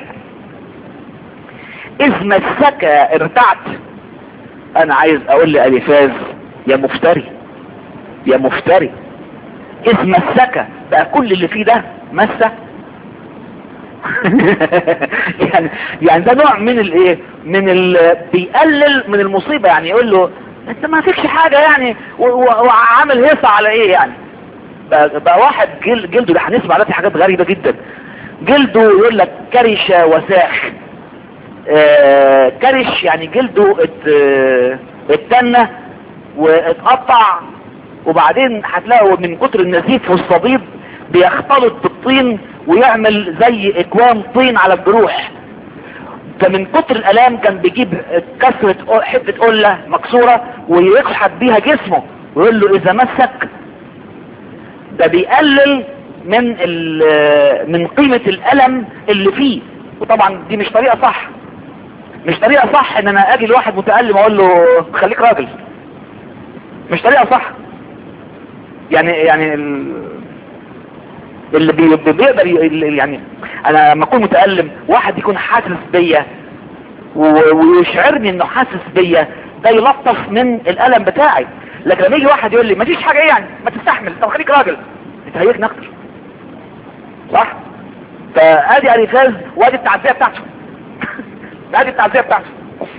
Speaker 1: اذ مسك ارتعت انا عايز اقول لأليفاز يا مفتري يا مفتري اذ مسك بقى كل اللي فيه ده مسة يعني يعني ده نوع من الايه من ال بيقلل من المصيبة يعني يقول له انت ما فيكش حاجة يعني و- و- وعامل هيصة على ايه يعني بقى, بقى واحد جل جلده ده هنسمع دلوقتي حاجات غريبة جدا جلده يقول لك كرشة وساخ آه، كرش يعني جلده ات آه، اتنى واتقطع وبعدين هتلاقوا من كتر النزيف والصديد بيختلط بالطين ويعمل زي اكوام طين على الجروح فمن كتر الالام كان بيجيب كسرة حتة قلة مكسورة ويقحط بيها جسمه ويقول له اذا مسك ده بيقلل من ال- من قيمة الالم اللي فيه وطبعا دي مش طريقة صح مش طريقة صح ان انا اجي لواحد متألم اقول له خليك راجل مش طريقة صح يعني يعني ال- اللي بي- بي- بيقدر ي- اللي- يعني انا لما اكون متألم واحد يكون حاسس بيا و- ويشعرني انه حاسس بيا ده يلطف من الالم بتاعي لكن لما يجي واحد يقول لي مفيش حاجة ايه يعني ما تستحمل طب خليك راجل بتهيئني اكتر صح فادي اريفاز وادي التعزية بتاعته ادي التعزية بتاعته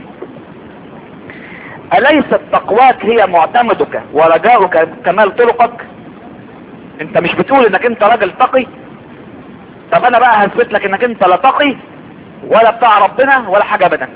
Speaker 1: أليست تقواك هي معتمدك ورجاؤك كمال طرقك انت مش بتقول انك انت راجل تقي طب انا بقى هثبت لك انك انت لا تقي ولا بتاع ربنا ولا حاجة ابدا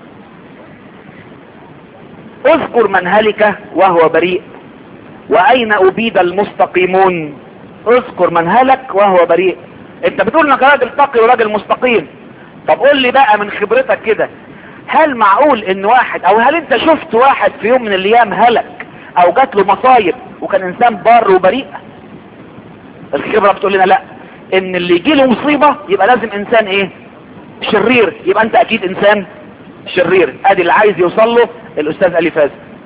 Speaker 1: اذكر من هلك وهو بريء واين ابيد المستقيمون اذكر من هلك وهو بريء انت بتقول انك راجل تقي وراجل مستقيم طب قول لي بقى من خبرتك كده هل معقول ان واحد او هل انت شفت واحد في يوم من الايام هلك او جات له مصايب وكان انسان بار وبريء الخبرة بتقول لنا لا ان اللي يجي له مصيبة يبقى لازم انسان ايه شرير يبقى انت اكيد انسان شرير ادي اللي عايز يوصل له الاستاذ اليفاز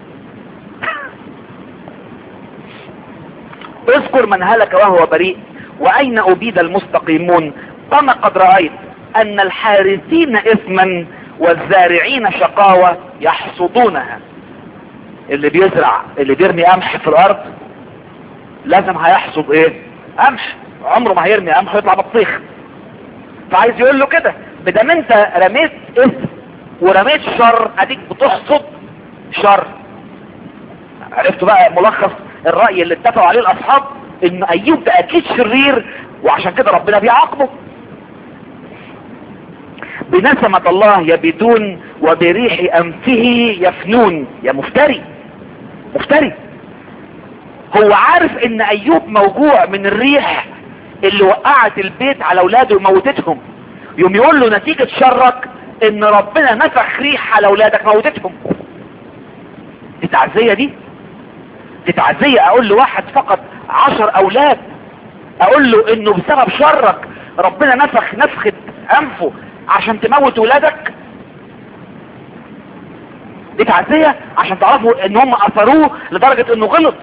Speaker 1: اذكر من هلك وهو بريء واين ابيد المستقيمون انا قد رأيت ان الحارثين اثما والزارعين شقاوة يحصدونها اللي بيزرع اللي بيرمي قمح في الارض لازم هيحصد ايه قمح عمره ما هيرمي قمح يطلع بطيخ فعايز يقول له كده بدام انت رميت اثم ورميت شر اديك بتحصد شر عرفتوا بقى ملخص الرأي اللي اتفقوا عليه الاصحاب ان ايوب ده اكيد شرير وعشان كده ربنا بيعاقبه بنسمة الله يبيدون وبريح انفه يفنون يا مفتري مفتري هو عارف ان ايوب موجوع من الريح اللي وقعت البيت على اولاده وموتتهم يوم يقول له نتيجة شرك ان ربنا نفخ ريح على اولادك موتتهم دي تعزية دي دي تعزية اقول له واحد فقط عشر اولاد اقول له انه بسبب شرك ربنا نفخ نفخة انفه عشان تموت ولادك دي تعزية عشان تعرفوا ان هم اثروه لدرجة انه غلط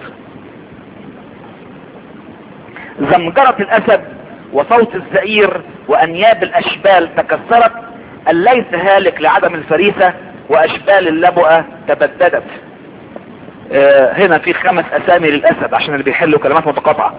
Speaker 1: زمجرة الاسد وصوت الزئير وانياب الاشبال تكسرت الليث هالك لعدم الفريسة واشبال اللبؤة تبددت آه هنا في خمس اسامي للاسد عشان اللي بيحلوا كلمات متقاطعة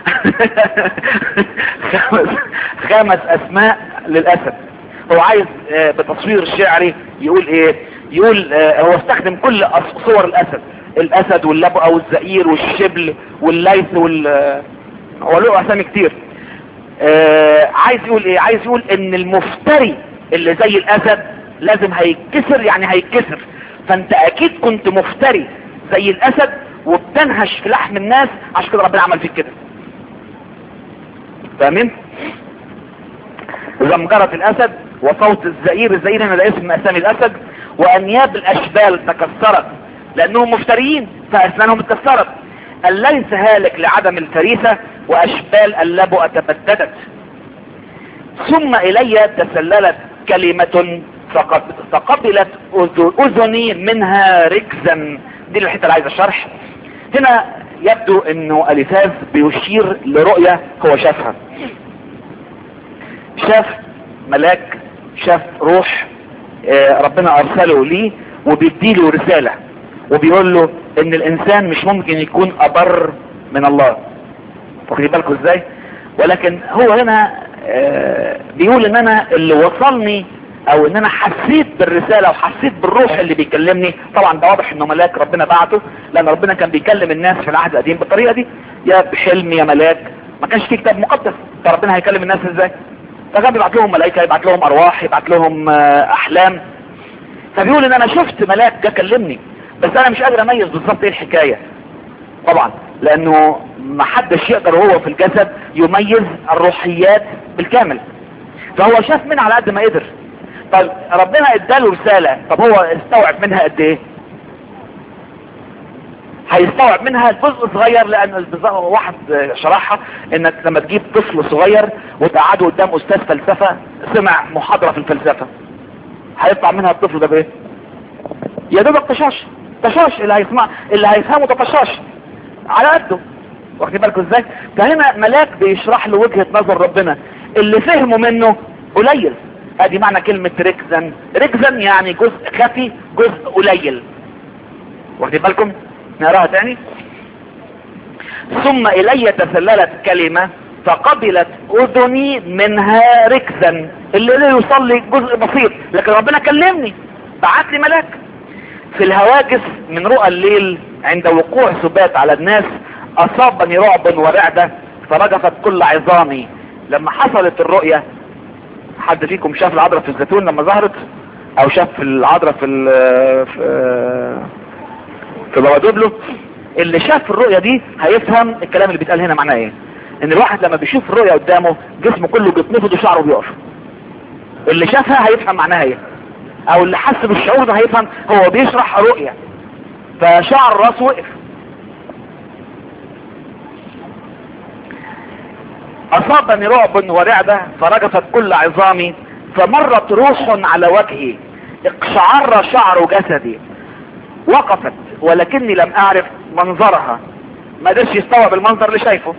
Speaker 1: خمس, خمس اسماء للاسد هو عايز آه بتصوير شعري يقول ايه يقول آه هو استخدم كل صور الاسد الاسد واللبؤة والزئير والشبل والليث وال هو له اسامي كتير آه عايز يقول ايه عايز يقول ان المفتري اللي زي الاسد لازم هيتكسر يعني هيتكسر فانت اكيد كنت مفتري زي الاسد وبتنهش في لحم الناس عشان كده ربنا عمل فيك كده فاهمين زمجرة الاسد وصوت الزئير الزئير هنا ده اسم من اسامي الاسد وانياب الاشبال تكسرت لانهم مفتريين فاسنانهم اتكسرت الليث هالك لعدم الفريسة واشبال اللبؤة تبددت ثم الي تسللت كلمة فقبلت اذني منها ركزا دي الحتة اللي عايزة الشرح هنا يبدو انه اليفاز بيشير لرؤية هو شافها شاف ملاك شاف روح ربنا ارسله ليه وبيديله رسالة وبيقول له ان الانسان مش ممكن يكون ابر من الله واخدين بالكم ازاي ولكن هو هنا آه بيقول ان انا اللي وصلني او ان انا حسيت بالرسالة وحسيت بالروح اللي بيكلمني طبعا ده واضح انه ملاك ربنا بعته لان ربنا كان بيكلم الناس في العهد القديم بالطريقة دي يا بحلم يا ملاك ما كانش في كتاب مقدس فربنا هيكلم الناس ازاي فكان بيبعت لهم ملائكة يبعت لهم ارواح يبعت لهم آه احلام فبيقول ان انا شفت ملاك جه كلمني بس انا مش قادر اميز بالظبط ايه الحكاية طبعا لانه ما حدش يقدر هو في الجسد يميز الروحيات بالكامل فهو شاف منها على قد ما قدر طب ربنا اداله رسالة طب هو استوعب منها قد ايه هيستوعب منها جزء صغير لان واحد شرحها انك لما تجيب طفل صغير وتقعده قدام استاذ فلسفة سمع محاضرة في الفلسفة هيطلع منها الطفل ده بايه يا دوبك طشاش طشاش اللي هيسمع اللي هيفهمه ده طشاش على قده واخدين بالكم ازاي فهنا ملاك بيشرح له وجهة نظر ربنا اللي فهمه منه قليل ادي معنى كلمة ركزا ركزا يعني جزء خفي جزء قليل واخدين بالكم نقراها تاني ثم الي تسللت كلمة فقبلت اذني منها ركزا اللي لا يوصل لي جزء بسيط لكن ربنا كلمني بعت لي ملاك في الهواجس من رؤى الليل عند وقوع سبات على الناس اصابني رعب ورعدة فرجفت كل عظامي لما حصلت الرؤية حد فيكم شاف العذراء في الزيتون لما ظهرت او شاف العذراء في في في بوادبله اللي شاف الرؤية دي هيفهم الكلام اللي بيتقال هنا معناه ايه ان الواحد لما بيشوف الرؤية قدامه جسمه كله بيتنفض وشعره بيقف اللي شافها هيفهم معناها ايه او اللي حس بالشعور ده هيفهم هو بيشرح رؤية فشعر راسه وقف اصابني رعب ورعدة فرجفت كل عظامي فمرت روح على وجهي اقشعر شعر جسدي وقفت ولكني لم اعرف منظرها ما قدرش يستوعب المنظر اللي شايفه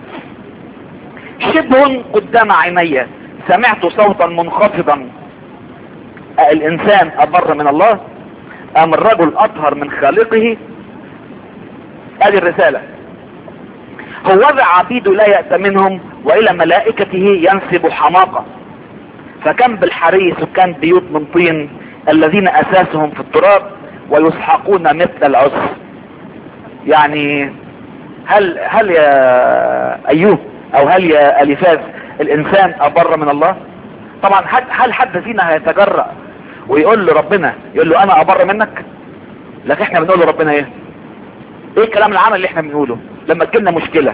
Speaker 1: شبه قدام عيني سمعت صوتا منخفضا الانسان ابر من الله ام الرجل اطهر من خالقه هذه الرسالة هو وضع عبيد لا يأت منهم والى ملائكته ينسب حماقة فكم بالحري سكان بيوت من طين الذين اساسهم في التراب ويسحقون مثل العس يعني هل هل يا ايوب او هل يا اليفاز الانسان ابر من الله طبعا هل حد فينا هيتجرأ ويقول له ربنا يقول له انا ابر منك لكن احنا بنقول له ربنا ايه ايه الكلام العمل اللي احنا بنقوله لما تجيلنا مشكلة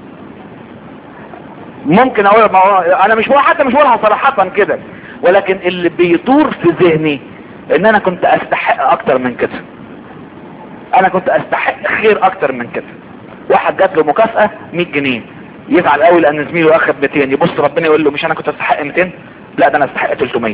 Speaker 1: ممكن اقول ما هو انا مش بقول حتى مش بقولها صراحة كده ولكن اللي بيدور في ذهني ان انا كنت استحق اكتر من كده انا كنت استحق خير اكتر من كده واحد جات له مكافأة 100 جنيه يزعل قوي لان زميله اخد 200 يبص ربنا يقول له مش انا كنت استحق 200 لا ده انا استحق 300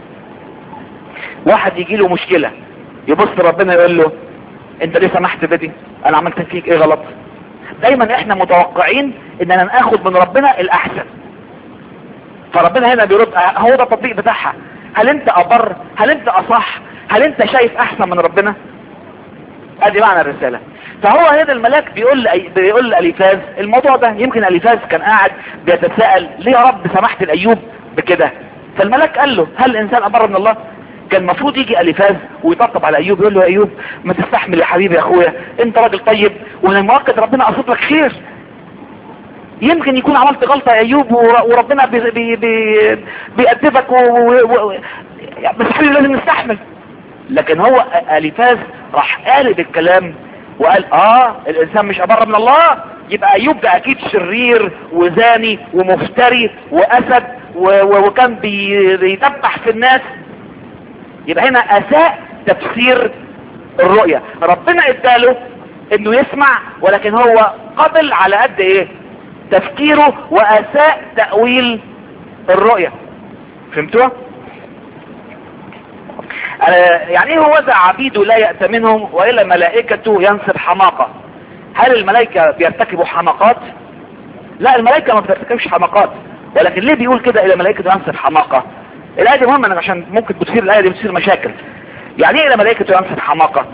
Speaker 1: واحد يجي له مشكلة يبص ربنا يقول له انت ليه سمحت بدي انا عملت فيك ايه غلط دايما احنا متوقعين اننا ناخد من ربنا الاحسن فربنا هنا بيرد هو ده التطبيق بتاعها هل انت ابر هل انت اصح هل انت شايف احسن من ربنا ادي معنى الرسالة فهو هنا الملاك بيقول لأي... بيقول لأليفاز الموضوع ده يمكن أليفاز كان قاعد بيتساءل ليه يا رب سمحت لأيوب بكده فالملاك قال له هل الانسان ابر من الله كان المفروض يجي اليفاز ويطبطب على ايوب يقول له يا ايوب ما تستحمل يا حبيبي يا اخويا انت راجل طيب وانا المؤكد ربنا قصد لك خير يمكن يكون عملت غلطة يا ايوب وربنا بي بي بي بيأدبك و... و... و... بس حبيبي لازم نستحمل لكن هو اليفاز راح قالب الكلام وقال اه الانسان مش ابر من الله يبقى ايوب ده اكيد شرير وزاني ومفتري واسد و... وكان بي... بيدبح في الناس يبقى هنا اساء تفسير الرؤية ربنا اداله انه يسمع ولكن هو قبل على قد ايه تفكيره واساء تأويل الرؤية فهمتوها يعني ايه هو وزع عبيده لا يأت منهم وإلى ملائكته ينصب حماقة هل الملائكة بيرتكبوا حماقات لا الملائكة ما بترتكبش حماقات ولكن ليه بيقول كده إلى ملائكة ينصب حماقة الآية دي مهمة عشان ممكن بتصير الآية دي بتصير مشاكل يعني ايه إلى ملائكة ينصب حماقة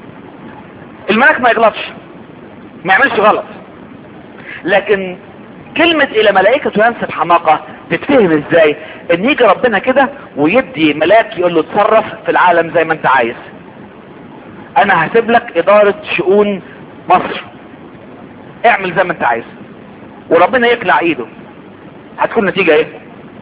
Speaker 1: الملاك ما يغلطش ما يعملش غلط لكن كلمة الى ملائكة ينسب حماقة تتفهم ازاي ان يجي ربنا كده ويدي ملاك يقول له اتصرف في العالم زي ما انت عايز انا هسيب لك ادارة شؤون مصر اعمل زي ما انت عايز وربنا يقلع ايده هتكون نتيجة ايه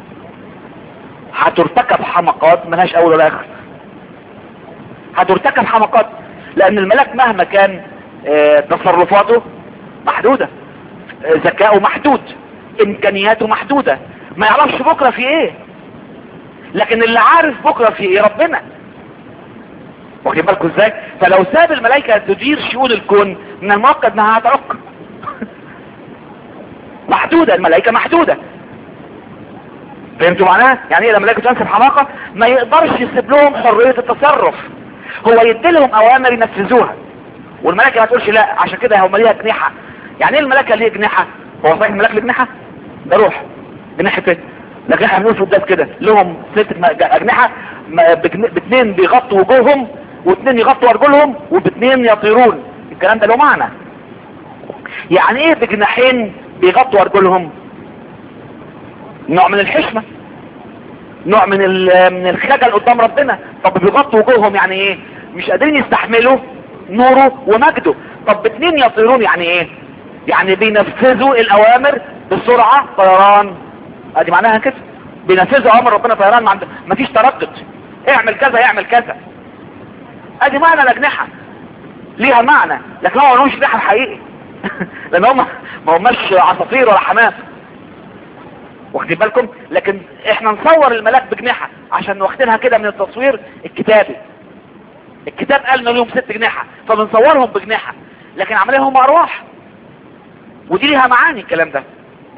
Speaker 1: هترتكب حمقات ملهاش اول ولا اخر هترتكب حمقات لان الملاك مهما كان اه تصرفاته محدودة اه ذكاؤه محدود امكانياته محدودة ما يعرفش بكرة في ايه لكن اللي عارف بكرة في ايه ربنا واخدين بالكم ازاي فلو ساب الملائكة تدير شؤون الكون من المؤكد انها هتعك محدودة الملائكة محدودة فهمتوا معناها يعني ايه لما الملائكة تنسب حماقة ما يقدرش يسيب لهم حرية التصرف هو يدي لهم اوامر ينفذوها والملائكة ما تقولش لا عشان كده هم ليها جنيحة يعني ايه الملائكة ليه جنيحة هو صحيح الملاك ليه جنيحة ده روح جناحة ايه لكن احنا بنقول في الداس كده لهم ست اجنحة باثنين بيغطوا وجوههم واثنين يغطوا ارجلهم وباثنين يطيرون الكلام ده له معنى يعني ايه بجناحين بيغطوا ارجلهم نوع من الحشمة نوع من من الخجل قدام ربنا طب بيغطوا وجوههم يعني ايه مش قادرين يستحملوا نوره ومجده طب اتنين يطيرون يعني ايه يعني بينفذوا الاوامر بسرعة طيران ادي معناها كده بينفذوا اوامر ربنا طيران ما مفيش تردد اعمل كذا يعمل كذا ادي معنى الاجنحة ليها معنى لكن هو ملوش جناح الحقيقي لان هم ما هماش عصافير ولا حمام واخدين بالكم لكن احنا نصور الملاك بجناحة عشان واخدينها كده من التصوير الكتابي الكتاب قال ان لهم ست جناحة فبنصورهم بجناحة لكن عمليه هم ارواح ودي ليها معاني الكلام ده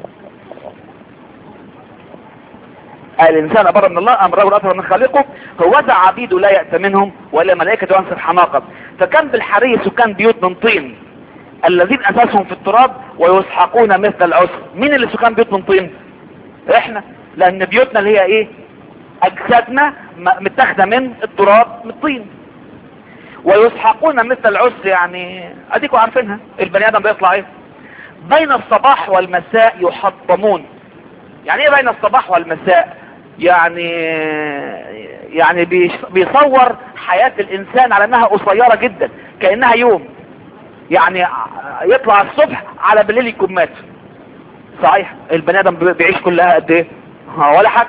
Speaker 1: الانسان بر من الله امره الاكبر من خالقه فوزع عبيده لا يأت منهم ولا ملائكة ينصر حماقة فكان بالحري سكان بيوت من طين الذين اساسهم في التراب ويسحقون مثل العسر مين اللي سكان بيوت من طين احنا لان بيوتنا اللي هي ايه اجسادنا متاخده من التراب من الطين ويسحقون مثل العسر يعني اديكوا عارفينها البني ادم بيطلع ايه بين الصباح والمساء يحطمون يعني ايه بين الصباح والمساء يعني يعني بيصور حياة الانسان على انها قصيرة جدا كأنها يوم يعني يطلع الصبح على بالليل يكون مات صحيح البني ادم بيعيش كلها قد ايه ولا حاجة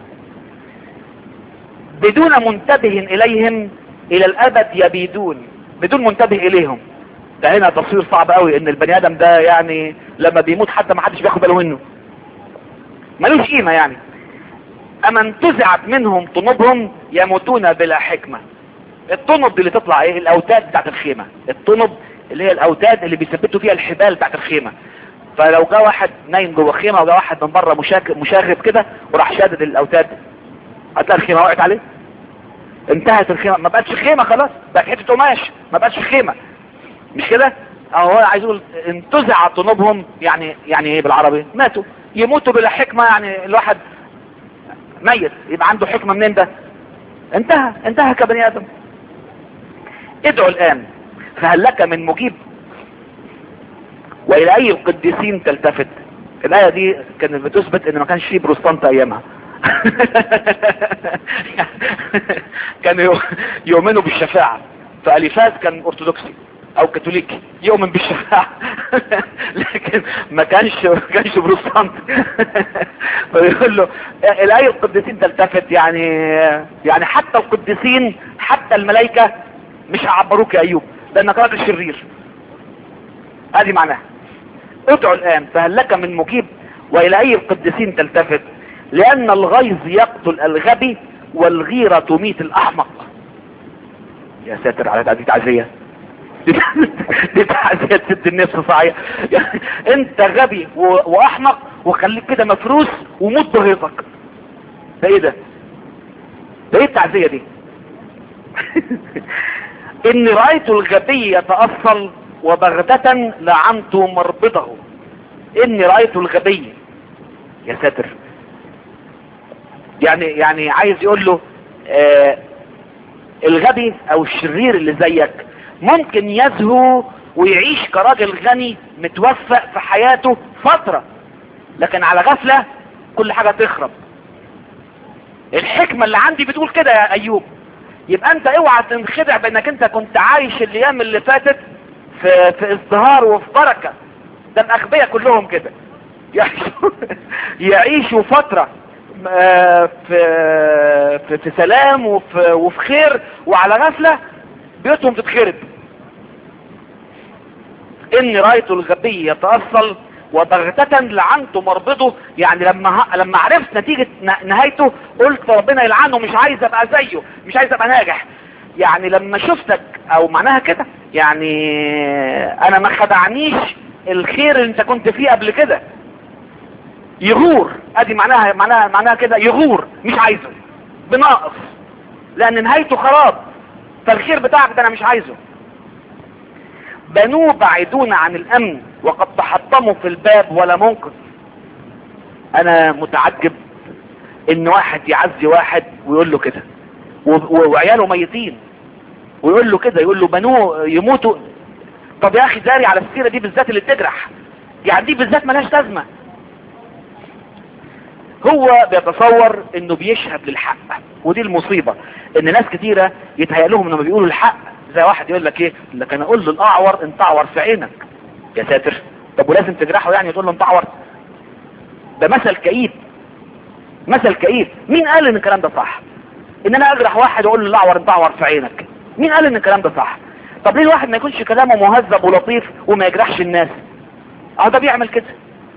Speaker 1: بدون منتبه اليهم الى الابد يبيدون بدون منتبه اليهم ده هنا تصوير صعب قوي ان البني ادم ده يعني لما بيموت حتى ما حدش بياخد باله منه ملوش قيمة يعني اما انتزعت منهم طنوبهم يموتون بلا حكمة الطنب دي اللي تطلع ايه الاوتاد بتاعت الخيمة الطنب اللي هي الاوتاد اللي بيثبتوا فيها الحبال بتاعت الخيمة فلو جاء واحد نايم جوه خيمة وجاء واحد من بره مشاغب كده وراح شادد الاوتاد هتلاقي الخيمة وقعت عليه انتهت الخيمة ما بقتش خيمة خلاص بقت حتة قماش ما بقتش خيمة مش كده اهو هو عايز يقول انتزع طنوبهم يعني يعني ايه بالعربي ماتوا يموتوا بلا حكمة يعني الواحد ميت يبقى عنده حكمة منين ده انتهى انتهى كبني ادم ادعوا الان فهل لك من مجيب والى اي القديسين تلتفت الاية دي كانت بتثبت ان ما كانش فيه بروستانت ايامها كانوا يؤمنوا بالشفاعة فاليفاز كان ارثوذكسي او كاثوليكي يؤمن بالشفاعة لكن ما كانش ما كانش بروستانت فيقول له الايه القديسين تلتفت يعني يعني حتى القديسين حتى الملائكة مش هيعبروك يا ايوب لانك راجل شرير ادي معناها ادعوا الان فهل لك من مجيب والى اي القديسين تلتفت لان الغيظ يقتل الغبي والغيرة تميت الاحمق يا ساتر على دي تعزية دي تعزية ست النفس صحيح يعني انت غبي واحمق وخليك كده مفروس وموت بغيظك ده ايه ده ده ايه التعزية دي اني رأيت الغبي يتأصل وبغتة لعنت مربضه اني رأيت الغبي يا ساتر يعني يعني عايز يقول له آه الغبي او الشرير اللي زيك ممكن يزهو ويعيش كراجل غني متوفق في حياته فترة
Speaker 2: لكن على غفلة كل حاجة تخرب الحكمة اللي عندي بتقول كده يا ايوب يبقى انت اوعى تنخدع بانك انت كنت عايش الايام اللي فاتت في, في ازدهار وفي بركة ده الاغبياء كلهم كده يعيشوا, يعيشوا فترة آه، في, في, في سلام وفي, وفي خير وعلى غفلة بيوتهم تتخرب اني رأيت الغبي يتأصل وبغتة لعنت مربضه يعني لما ه... لما عرفت نتيجة ن- نهايته قلت ربنا يلعنه مش عايز ابقى زيه مش عايز ابقى ناجح يعني لما شفتك او معناها كده يعني انا ما خدعنيش الخير اللي انت كنت فيه قبل كده يغور ادي معناها معناها معناها كده يغور مش عايزه بناقص لان نهايته خراب فالخير بتاعك ده انا مش عايزه بنوه بعيدون عن الامن وقد تحطموا في الباب ولا منقذ انا متعجب ان واحد يعزي واحد ويقول له كده و- و- وعياله ميتين ويقول له كده يقول له بنوه يموتوا طب يا اخي داري على السيرة دي بالذات اللي تجرح يعني دي بالذات ملهاش لازمة هو بيتصور انه بيشهد للحق ودي المصيبة ان ناس كتيرة يتهيأ لهم انهم بيقولوا الحق زي واحد يقول لك ايه لك انا اقول له الاعور انت اعور في عينك يا ساتر طب ولازم تجرحه يعني تقول له انت اعور ده مثل كئيب مثل كئيب مين قال ان الكلام ده صح ان انا اجرح واحد واقول له الاعور انت اعور في عينك مين قال ان الكلام ده صح طب ليه الواحد ما يكونش كلامه مهذب ولطيف وما يجرحش الناس اه ده بيعمل كده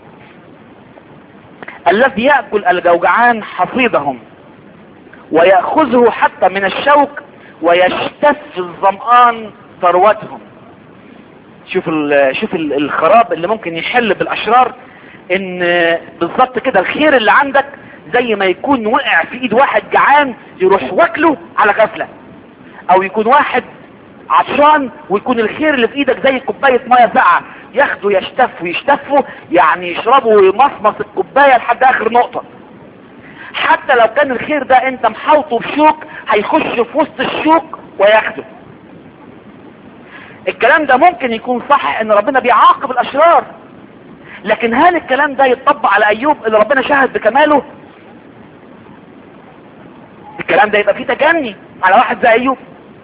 Speaker 2: الذي يأكل الجوجعان حصيدهم ويأخذه حتى من الشوك ويشتف الظمآن ثروتهم شوف ال شوف ال الخراب اللي ممكن يحل بالاشرار ان بالظبط كده الخير اللي عندك زي ما يكون وقع في ايد واحد جعان يروح واكله على غفلة او يكون واحد عطشان ويكون الخير اللي في ايدك زي كوباية مية ساقعة ياخده يشتف ويشتفه يعني يشربه ويمصمص الكوباية لحد اخر نقطة حتى لو كان الخير ده انت محوطه بشوك هيخش في وسط الشوك وياخده الكلام ده ممكن يكون صح ان ربنا بيعاقب الاشرار لكن هل الكلام ده يتطبق على ايوب اللي ربنا شهد بكماله الكلام ده يبقى فيه تجني على واحد زي ايوب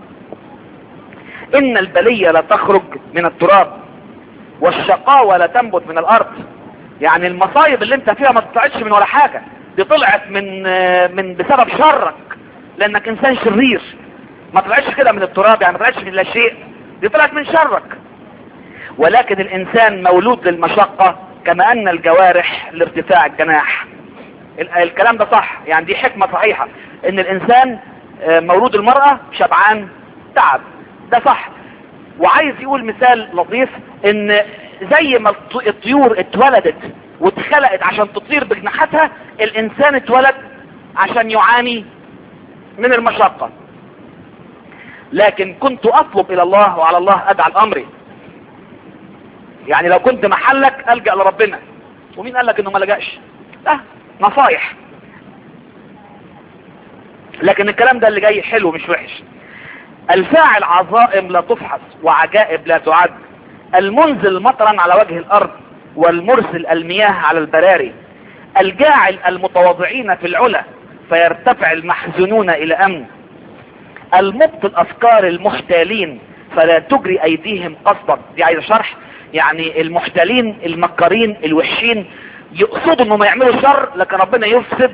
Speaker 2: ان البلية لا تخرج من التراب والشقاوة لا تنبت من الارض يعني المصايب اللي انت فيها ما تطلعتش من ولا حاجة دي طلعت من من بسبب شرك لانك انسان شرير ما طلعتش كده من التراب يعني ما طلعتش من لا شيء دي طلعت من شرك ولكن الانسان مولود للمشقة كما ان الجوارح لارتفاع الجناح ال- الكلام ده صح يعني دي حكمة صحيحة ان الانسان آه، مولود المرأة شبعان تعب ده صح وعايز يقول مثال لطيف ان زي ما الط- الطيور اتولدت واتخلقت عشان تطير بجناحاتها الانسان اتولد عشان يعاني من المشقة لكن كنت اطلب الى الله وعلى الله ادعى امري يعني لو كنت محلك الجأ لربنا ومين قال لك انه ما لجأش لا نصايح لكن الكلام ده اللي جاي حلو مش وحش الفاعل عظائم لا تفحص وعجائب لا تعد المنزل مطرا على وجه الارض والمرسل المياه على البراري الجاعل المتواضعين في العلا فيرتفع المحزونون الى امن المبطل افكار المحتالين فلا تجري ايديهم قصدا دي عايزه شرح يعني المحتالين المكارين الوحشين يقصدوا انهم يعملوا شر لكن ربنا يفسد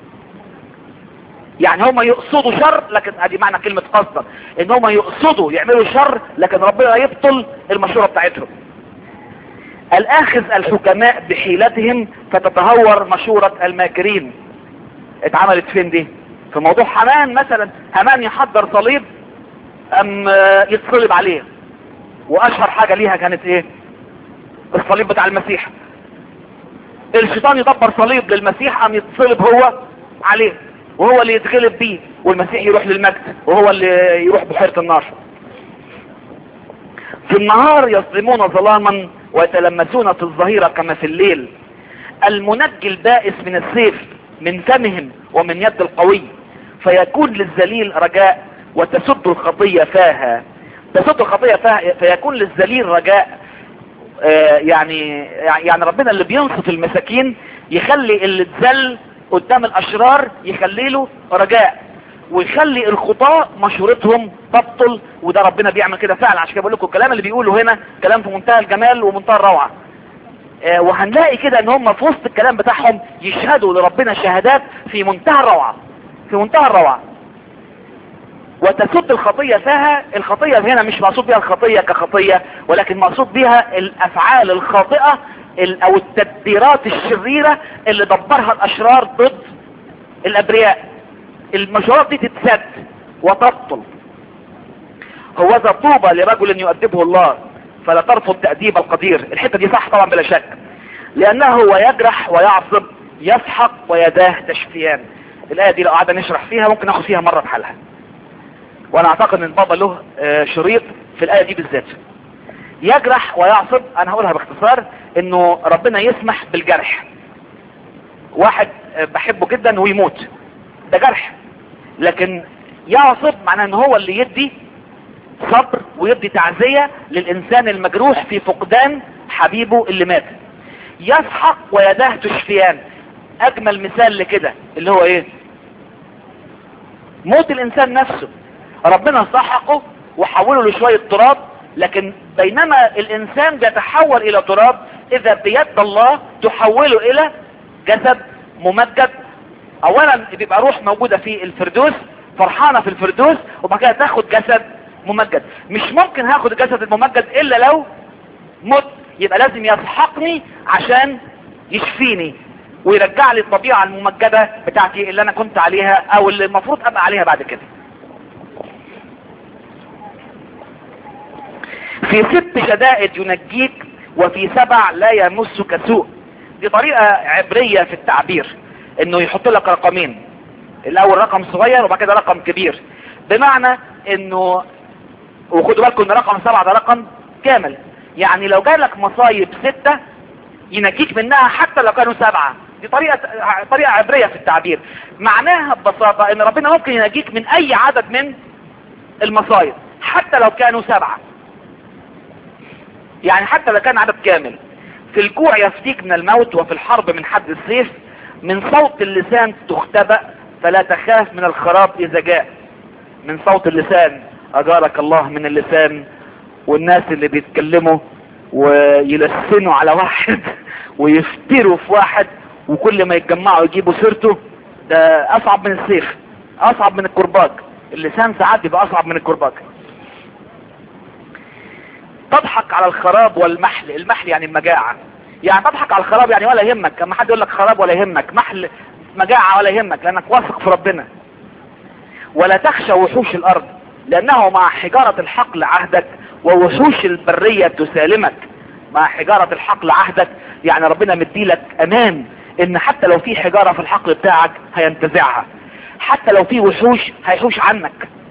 Speaker 2: يعني هم يقصدوا شر لكن ادي معنى كلمة قصدا ان هم يقصدوا يعملوا شر لكن ربنا يبطل المشورة بتاعتهم الاخذ الحكماء بحيلتهم فتتهور مشورة الماكرين اتعملت فين دي في موضوع حمان مثلا حمان يحضر صليب ام آه، يتصلب عليه واشهر حاجة ليها كانت ايه الصليب بتاع المسيح الشيطان يدبر صليب للمسيح ام يتصلب هو عليه وهو اللي يتغلب بيه والمسيح يروح للمجد وهو اللي يروح بحيرة النار في النهار يظلمون ظلاما ويتلمسون في الظهيرة كما في الليل المنجي البائس من السيف من فمهم ومن يد القوي فيكون للذليل رجاء وتسد الخطية فاها تسد الخطية فاها فيكون للذليل رجاء آه يعني يعني ربنا اللي بينصف المساكين يخلي اللي اتذل قدام الاشرار يخلي له رجاء ويخلي الخطاة مشورتهم تبطل وده ربنا بيعمل كده فعلا عشان كده بقول لكم الكلام اللي بيقوله هنا كلام في منتهى الجمال ومنتهى الروعه آه وهنلاقي كده ان هم في وسط الكلام بتاعهم يشهدوا لربنا شهادات في منتهى الروعه في منتهى الروعه وتسد الخطية فيها الخطية هنا مش مقصود بها الخطية كخطية ولكن مقصود بها الافعال الخاطئة او التدبيرات الشريرة اللي دبرها الاشرار ضد الابرياء المشورات دي تتسد وتبطل هو ذا طوبى لرجل يؤدبه الله فلا ترفض تأديب القدير الحتة دي صح طبعا بلا شك لانه هو يجرح ويعصب يسحق ويداه تشفيان الايه دي لو قعدنا نشرح فيها ممكن ناخد فيها مرة بحالها وانا اعتقد ان بابا له شريط في الايه دي بالذات يجرح ويعصب انا هقولها باختصار انه ربنا يسمح بالجرح واحد بحبه جدا ويموت ده جرح لكن يعصب معناه ان هو اللي يدي صبر ويدي تعزية للانسان المجروح في فقدان حبيبه اللي مات يسحق ويداه تشفيان اجمل مثال لكده اللي هو ايه موت الانسان نفسه ربنا سحقه وحوله لشوية تراب لكن بينما الانسان بيتحول الى تراب اذا بيد الله تحوله الى جسد ممجد اولا بيبقى روح موجودة في الفردوس فرحانة في الفردوس وبعد كده تاخد جسد ممجد مش ممكن هاخد الجسد الممجد الا لو مت يبقى لازم يسحقني عشان يشفيني ويرجع لي الطبيعة الممجدة بتاعتي اللي انا كنت عليها او اللي المفروض ابقى عليها بعد كده في ست شدائد ينجيك وفي سبع لا يمسك سوء دي طريقة عبرية في التعبير انه يحط لك رقمين الاول رقم صغير وبعد كده رقم كبير بمعنى انه وخدوا بالكم ان رقم سبعة ده رقم كامل يعني لو جالك مصايب ستة ينجيك منها حتى لو كانوا سبعة دي طريقة طريقة عبرية في التعبير معناها ببساطة ان ربنا ممكن ينجيك من اي عدد من المصايب حتى لو كانوا سبعة يعني حتى لو كان عدد كامل في الجوع يفتيك من الموت وفي الحرب من حد السيف من صوت اللسان تختبأ فلا تخاف من الخراب اذا جاء من صوت اللسان اجارك الله من اللسان والناس اللي بيتكلموا ويلسنوا على واحد ويفتروا في واحد وكل ما يتجمعوا يجيبوا سيرته ده اصعب من السيف اصعب من الكرباج اللسان ساعات بيبقى اصعب من الكرباج تضحك على الخراب والمحل المحل يعني المجاعة يعني تضحك على الخراب يعني ولا يهمك اما حد يقول لك خراب ولا يهمك محل مجاعة ولا يهمك لانك واثق في ربنا ولا تخشى وحوش الارض لانه مع حجارة الحقل عهدك ووحوش البرية تسالمك مع حجارة الحقل عهدك يعني ربنا مديلك امان ان حتى لو في حجارة في الحقل بتاعك هينتزعها حتى لو في وحوش هيحوش عنك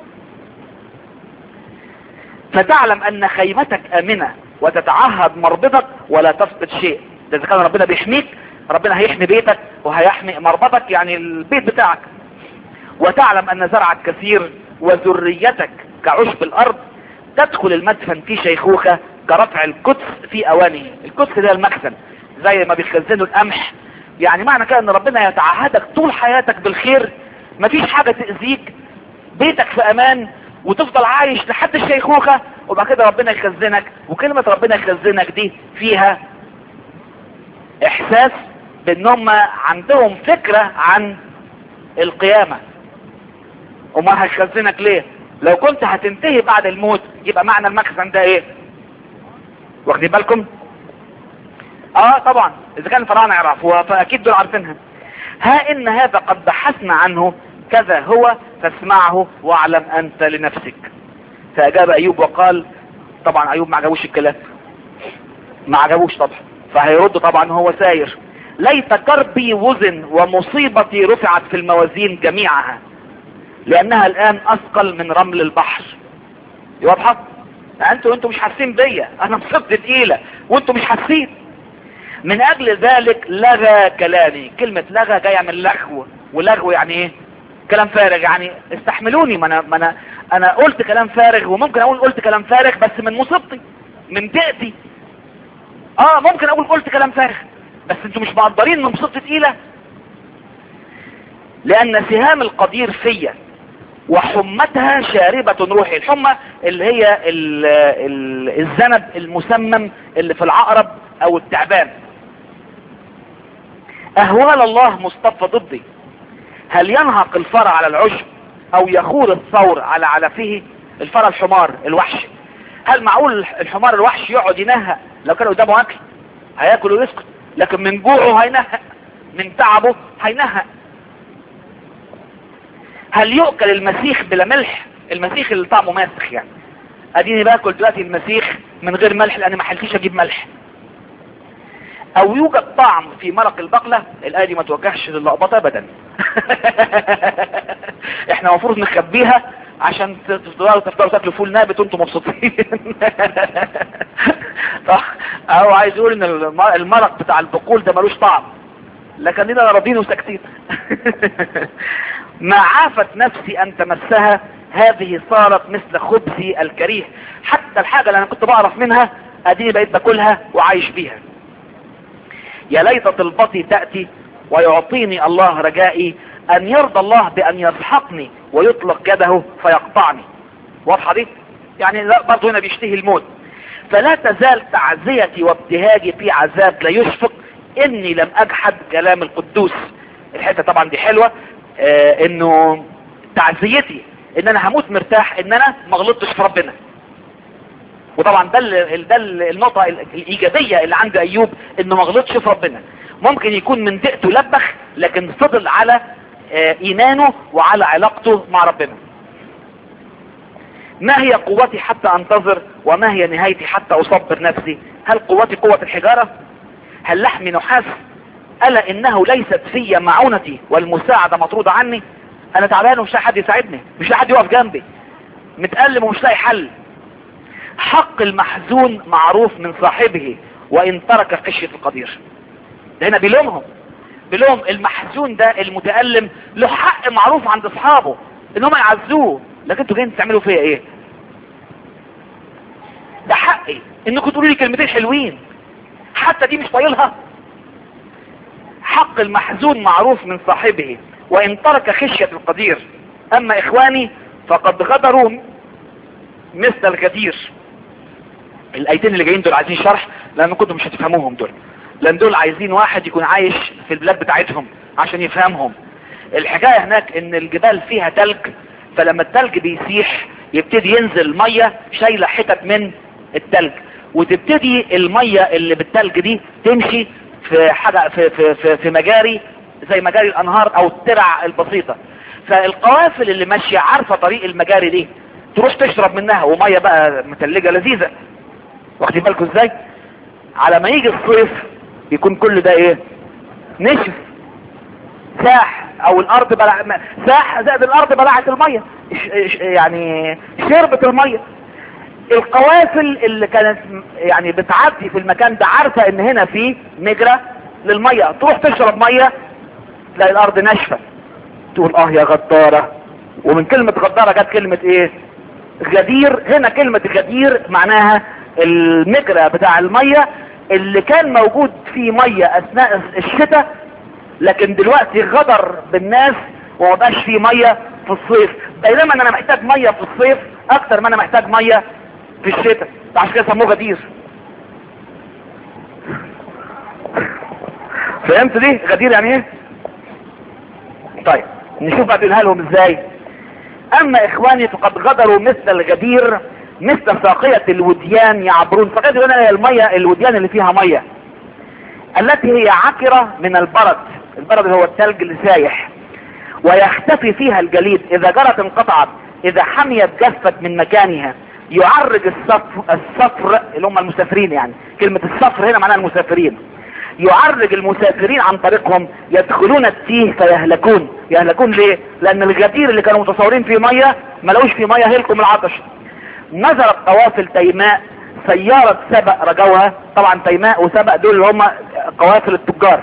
Speaker 2: فتعلم ان خيمتك امنة وتتعهد مربطك ولا تفقد شيء ده اذا كان ربنا بيحميك ربنا هيحمي بيتك وهيحمي مربطك يعني البيت بتاعك وتعلم ان زرعك كثير وذريتك كعشب الارض تدخل المدفن في شيخوخة كرفع القدس في اوانه القدس ده المخزن زي ما بيخزنوا القمح يعني معنى كده ان ربنا يتعهدك طول حياتك بالخير مفيش حاجة تأذيك بيتك في امان وتفضل عايش لحد الشيخوخة وبعد كده ربنا يخزنك وكلمة ربنا يخزنك دي فيها احساس بان هم عندهم فكرة عن القيامة وما هيخزنك ليه لو كنت هتنتهي بعد الموت يبقى معنى المخزن ده ايه واخدين بالكم اه طبعا اذا كان الفراعنه يعرفوها فاكيد دول عارفينها ها ان هذا قد بحثنا عنه كذا هو فاسمعه واعلم انت لنفسك فاجاب ايوب وقال طبعا ايوب ما عجبوش الكلام ما عجبوش طبعا فهيرد طبعا هو ساير ليت كربي وزن ومصيبتي رفعت في الموازين جميعها لانها الان اثقل من رمل البحر دي واضحه انتوا انتوا مش حاسين بيا انا مصيبتي تقيله وانتوا مش حاسين من اجل ذلك لغى كلامي كلمة لغى جاية من لغو ولغو يعني ايه كلام فارغ يعني استحملوني ما انا, ما أنا, انا قلت كلام فارغ وممكن اقول قلت كلام فارغ بس من مصيبتي من ضيقتي اه ممكن اقول قلت كلام فارغ بس انتوا مش مقدرين ان مصيبتي تقيله لان سهام القدير فيا وحمتها شاربة روحي الحمى اللي هي ال ال الذنب المسمم اللي في العقرب او التعبان اهوال الله مصطفى ضدي هل ينهق الفرع على العشب او يخور الثور على علفه الفرع الحمار الوحش هل معقول الحمار الوحش يقعد ينهق لو كان قدامه اكل هياكل ويسكت لكن من جوعه هينهق من تعبه هينهق هل يؤكل المسيخ بلا ملح المسيخ اللي طعمه ماسخ يعني اديني باكل دلوقتي المسيخ من غير ملح لان ما حلتيش اجيب ملح او يوجد طعم في مرق البقلة الايه دي ما توجهش للقبطة ابدا احنا المفروض نخبيها عشان تفضلوا تفضلوا تاكلوا فول نابت وانتم مبسوطين او عايز يقول ان المرق بتاع البقول ده ملوش طعم لكننا راضين وساكتين ما عافت نفسي ان تمسها هذه صارت مثل خبزي الكريه حتى الحاجة اللي انا كنت بعرف منها اديني بقيت باكلها وعايش بيها يا ليت طلبتي تأتي ويعطيني الله رجائي ان يرضى الله بان يسحقني ويطلق يده فيقطعني واضحة دي يعني لا برضه هنا بيشتهي الموت فلا تزال تعزيتي وابتهاجي في عذاب لا يشفق اني لم اجحد كلام القدوس الحتة طبعا دي حلوة آه انه تعزيتي ان انا هموت مرتاح ان انا ما غلطتش في ربنا وطبعا ده ال ده ال النقطة الايجابية اللي عند ايوب انه ما غلطش في ربنا ممكن يكون من دقته لبخ لكن فضل على آه ايمانه وعلى علاقته مع ربنا ما هي قوتي حتى انتظر وما هي نهايتي حتى اصبر نفسي هل قوتي قوة الحجارة هل لحمي نحاس الا انه ليست في معونتي والمساعدة مطرودة عني انا تعبان ومش لاقي حد يساعدني مش لاقي حد يقف جنبي متألم ومش لاقي حل حق المحزون معروف من صاحبه وان ترك خشية القدير ده هنا بيلومهم بيلوم المحزون ده المتألم له حق معروف عند اصحابه ان هم يعزوه لكن انتوا جايين تعملوا فيا ايه ده حقي انكم تقولوا لي كلمتين حلوين حتى دي مش طايلها حق المحزون معروف من صاحبه وان ترك خشية القدير اما اخواني فقد غدروا مثل الغدير الايتين اللي جايين دول عايزين شرح لان كنتم مش هتفهموهم دول لان دول عايزين واحد يكون عايش في البلاد بتاعتهم عشان يفهمهم الحكاية هناك ان الجبال فيها تلج فلما التلج بيسيح يبتدي ينزل مية شايلة حتت من التلج وتبتدي المية اللي بالتلج دي تمشي في حاجة في, في, في, في مجاري زي مجاري الانهار او الترع البسيطة فالقوافل اللي ماشية عارفة طريق المجاري دي تروح تشرب منها ومية بقى متلجة لذيذة واخدين بالكم ازاي على ما يجي الصيف يكون كل ده ايه نشف ساح او الارض بلع ساح زائد الارض بلعت المية يعني شربت المية القوافل اللي كانت يعني بتعدي في المكان ده عارفة ان هنا في مجرى للمية تروح تشرب مية تلاقي الارض ناشفة تقول اه يا غدارة ومن كلمة غدارة جت كلمة ايه غدير هنا كلمة غدير معناها المجرى بتاع المية اللي كان موجود فيه مية اثناء الشتاء لكن دلوقتي غدر بالناس ومبقاش فيه مية في الصيف بينما انا محتاج مية في الصيف اكتر ما انا محتاج مية في الشتاء عشان كده سموه غدير فهمت دي غدير يعني ايه طيب نشوف بقى بيقولها لهم ازاي اما اخواني فقد غدروا مثل الغدير مثل ساقية الوديان يعبرون فقد هنا المية الوديان اللي فيها مية التي هي عكرة من البرد البرد هو الثلج اللي سايح ويختفي فيها الجليد اذا جرت انقطعت اذا حميت جفت من مكانها يعرج الصفر, الصفر اللي هم المسافرين يعني كلمة الصفر هنا معناها المسافرين يعرج المسافرين عن طريقهم يدخلون التيه فيهلكون يهلكون ليه لان الغدير اللي كانوا متصورين فيه مية ما لقوش فيه مية هلكوا من العطش نزلت قوافل تيماء سيارة سبق رجوها طبعا تيماء وسبق دول اللي هم قوافل التجار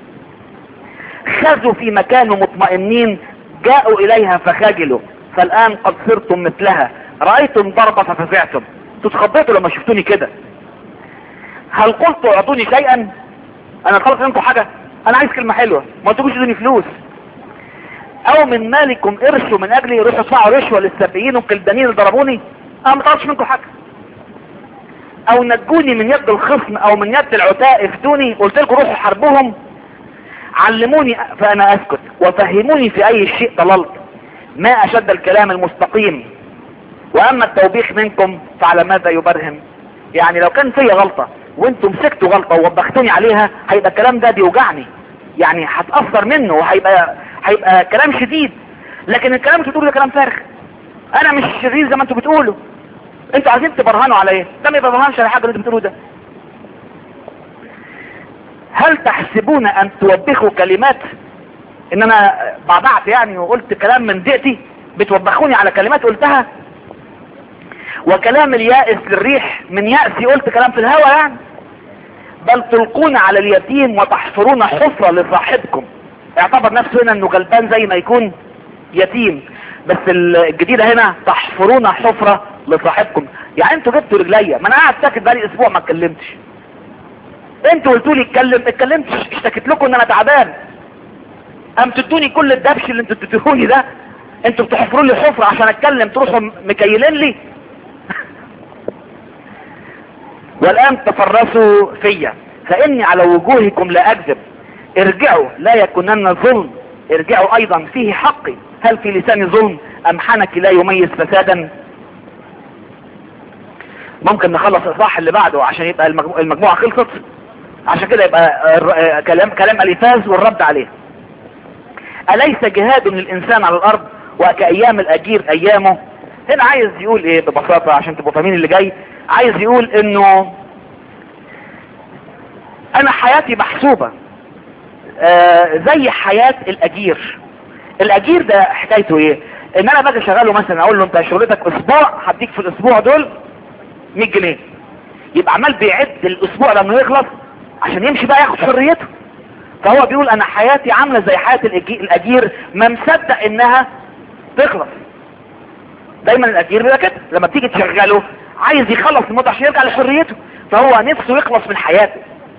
Speaker 2: خذوا في مكان مطمئنين جاءوا اليها فخجلوا فالان قد صرتم مثلها رأيتم ضربة ففزعتم تتخضيتوا لما شفتوني كده هل قلت اعطوني شيئا انا طلبت منكم حاجة انا عايز كلمة حلوة ما تقولوش ادوني فلوس او من مالكم قرشوا من اجلي روحوا ادفعوا رشوة للسبيين والكلدانيين اللي ضربوني انا ما طلبتش منكم حاجة او نجوني من يد الخصم او من يد العتاء افدوني قلت لكم روحوا حاربوهم علموني فانا اسكت وفهموني في اي شيء ضللت ما اشد الكلام المستقيم واما التوبيخ منكم فعلى ماذا يبرهن يعني لو كان فيا غلطة وانتم مسكتوا غلطة ووبختوني عليها هيبقى الكلام ده بيوجعني يعني هتأثر منه وهيبقى هيبقى كلام شديد لكن الكلام اللي بتقوله ده كلام فارغ انا مش شرير زي ما انتوا بتقولوا انتوا عايزين تبرهنوا على ايه ده ما يبرهنش على حاجه اللي انتوا بتقولوه ده هل تحسبون ان توبخوا كلمات ان انا بعبعت يعني وقلت كلام من ضيقتي بتوبخوني على كلمات قلتها وكلام اليائس للريح من يأسي قلت كلام في الهوى يعني بل تلقون على اليتيم وتحفرون حفرة لصاحبكم اعتبر نفسه هنا انه غلبان زي ما يكون يتيم بس الجديدة هنا تحفرون حفرة لصاحبكم يعني انتوا جبتوا رجليا ما انا قاعد ساكت بقالي اسبوع ما اتكلمتش انتوا قلتوا لي اتكلم اتكلمتش اشتكيت لكم ان انا تعبان ام تدوني كل الدبش اللي انتوا تدوني ده انتوا بتحفروا لي حفرة عشان اتكلم تروحوا مكيلين لي والآن تفرسوا فيا فإني على وجوهكم لا أكذب ارجعوا لا يكونن ظلم ارجعوا أيضا فيه حقي هل في لساني ظلم أم حنك لا يميز فسادا ممكن نخلص الإصحاح اللي بعده عشان يبقى المجموعة, المجموعة خلصت عشان كده يبقى كلام كلام اليفاز والرد عليه أليس جهاد للإنسان على الأرض وكأيام الأجير أيامه هنا عايز يقول ايه ببساطة عشان تبقوا فاهمين اللي جاي عايز يقول انه انا حياتي محسوبة آه زي حياة الاجير الاجير ده حكايته ايه ان انا باجي اشغله مثلا اقول له انت شغلتك اسبوع هديك في الاسبوع دول 100 جنيه يبقى عمال بيعد الاسبوع لما يخلص عشان يمشي بقى ياخد حريته فهو بيقول انا حياتي عاملة زي حياة الاجير ما مصدق انها تخلص دايما الاجير بيبقى كده لما بتيجي تشغله عايز يخلص الموت عشان يرجع لحريته فهو نفسه يخلص من حياته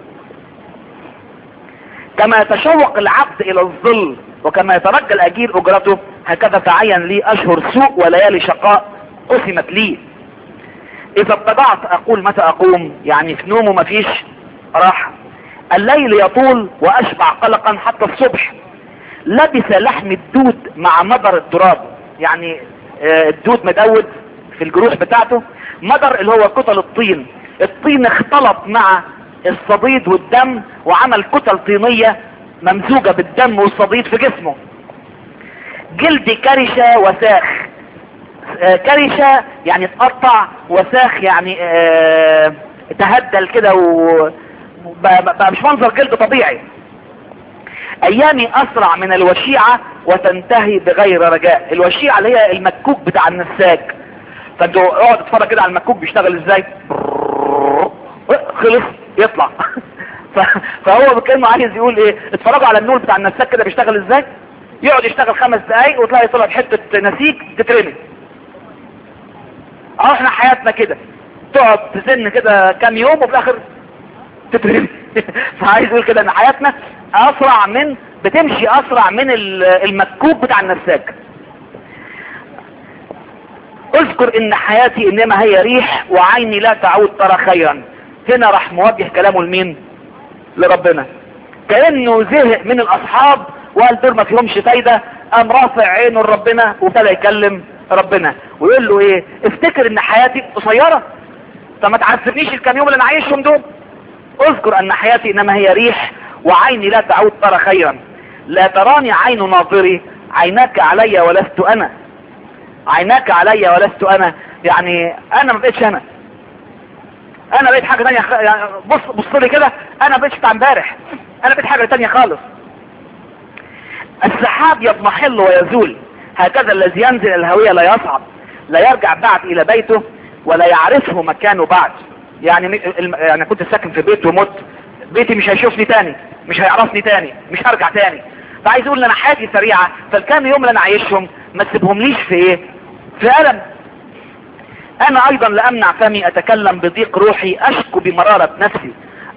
Speaker 2: كما يتشوق العبد الى الظل وكما يترجى الاجير اجرته هكذا تعين لي اشهر سوء وليالي شقاء قسمت لي اذا اتبعت اقول متى اقوم يعني في نومه مفيش راحة الليل يطول واشبع قلقا حتى الصبح لبس لحم الدود مع مضر التراب يعني الدود مدود في الجروح بتاعته مدر اللي هو كتل الطين الطين اختلط مع الصديد والدم وعمل كتل طينية ممزوجة بالدم والصديد في جسمه جلد كرشة وساخ كرشة يعني اتقطع وساخ يعني اه تهدل كده وبقى مش منظر جلد طبيعي ايامي اسرع من الوشيعة وتنتهي بغير رجاء الوشيعة اللي هي المكوك بتاع النساج فانتوا اقعد اتفرج كده على المكوك بيشتغل ازاي خلص يطلع فهو كانه عايز يقول ايه اتفرجوا على النول بتاع النساج كده بيشتغل ازاي يقعد يشتغل خمس دقايق وتلاقي طلع حتة نسيج تترمي اه احنا حياتنا كده تقعد تسن كده كام يوم وفي الاخر تترمي فعايز يقول كده ان حياتنا اسرع من بتمشي اسرع من المكوك بتاع النساج اذكر ان حياتي انما هي ريح وعيني لا تعود ترى خيرا هنا راح موجه كلامه لمين لربنا كأنه زهق من الاصحاب وقال دول ما فيهمش فايدة قام رافع عينه لربنا وابتدى يكلم ربنا ويقول له ايه افتكر ان حياتي قصيرة طب ما تعذبنيش الكام يوم اللي انا عايشهم دول اذكر ان حياتي انما هي ريح وعيني لا تعود ترى خيرا لا تراني عين ناظري عيناك علي ولست انا عيناك علي ولست انا يعني انا ما بقتش انا انا بقيت حاجة تانية خ... يعني بص بص لي كده انا بقيتش بتاع امبارح انا بقيت حاجة تانية خالص السحاب يضمحل ويزول هكذا الذي ينزل الهوية لا يصعد لا يرجع بعد الى بيته ولا يعرفه مكانه بعد يعني يعني كنت ساكن في بيت ومت بيتي مش هيشوفني تاني مش هيعرفني تاني مش هرجع تاني فعايز يقول ان انا حياتي سريعة فالكام يوم اللي انا عايشهم ما تسيبهم ليش في ايه في ألم انا ايضا لامنع فمي اتكلم بضيق روحي اشكو بمرارة نفسي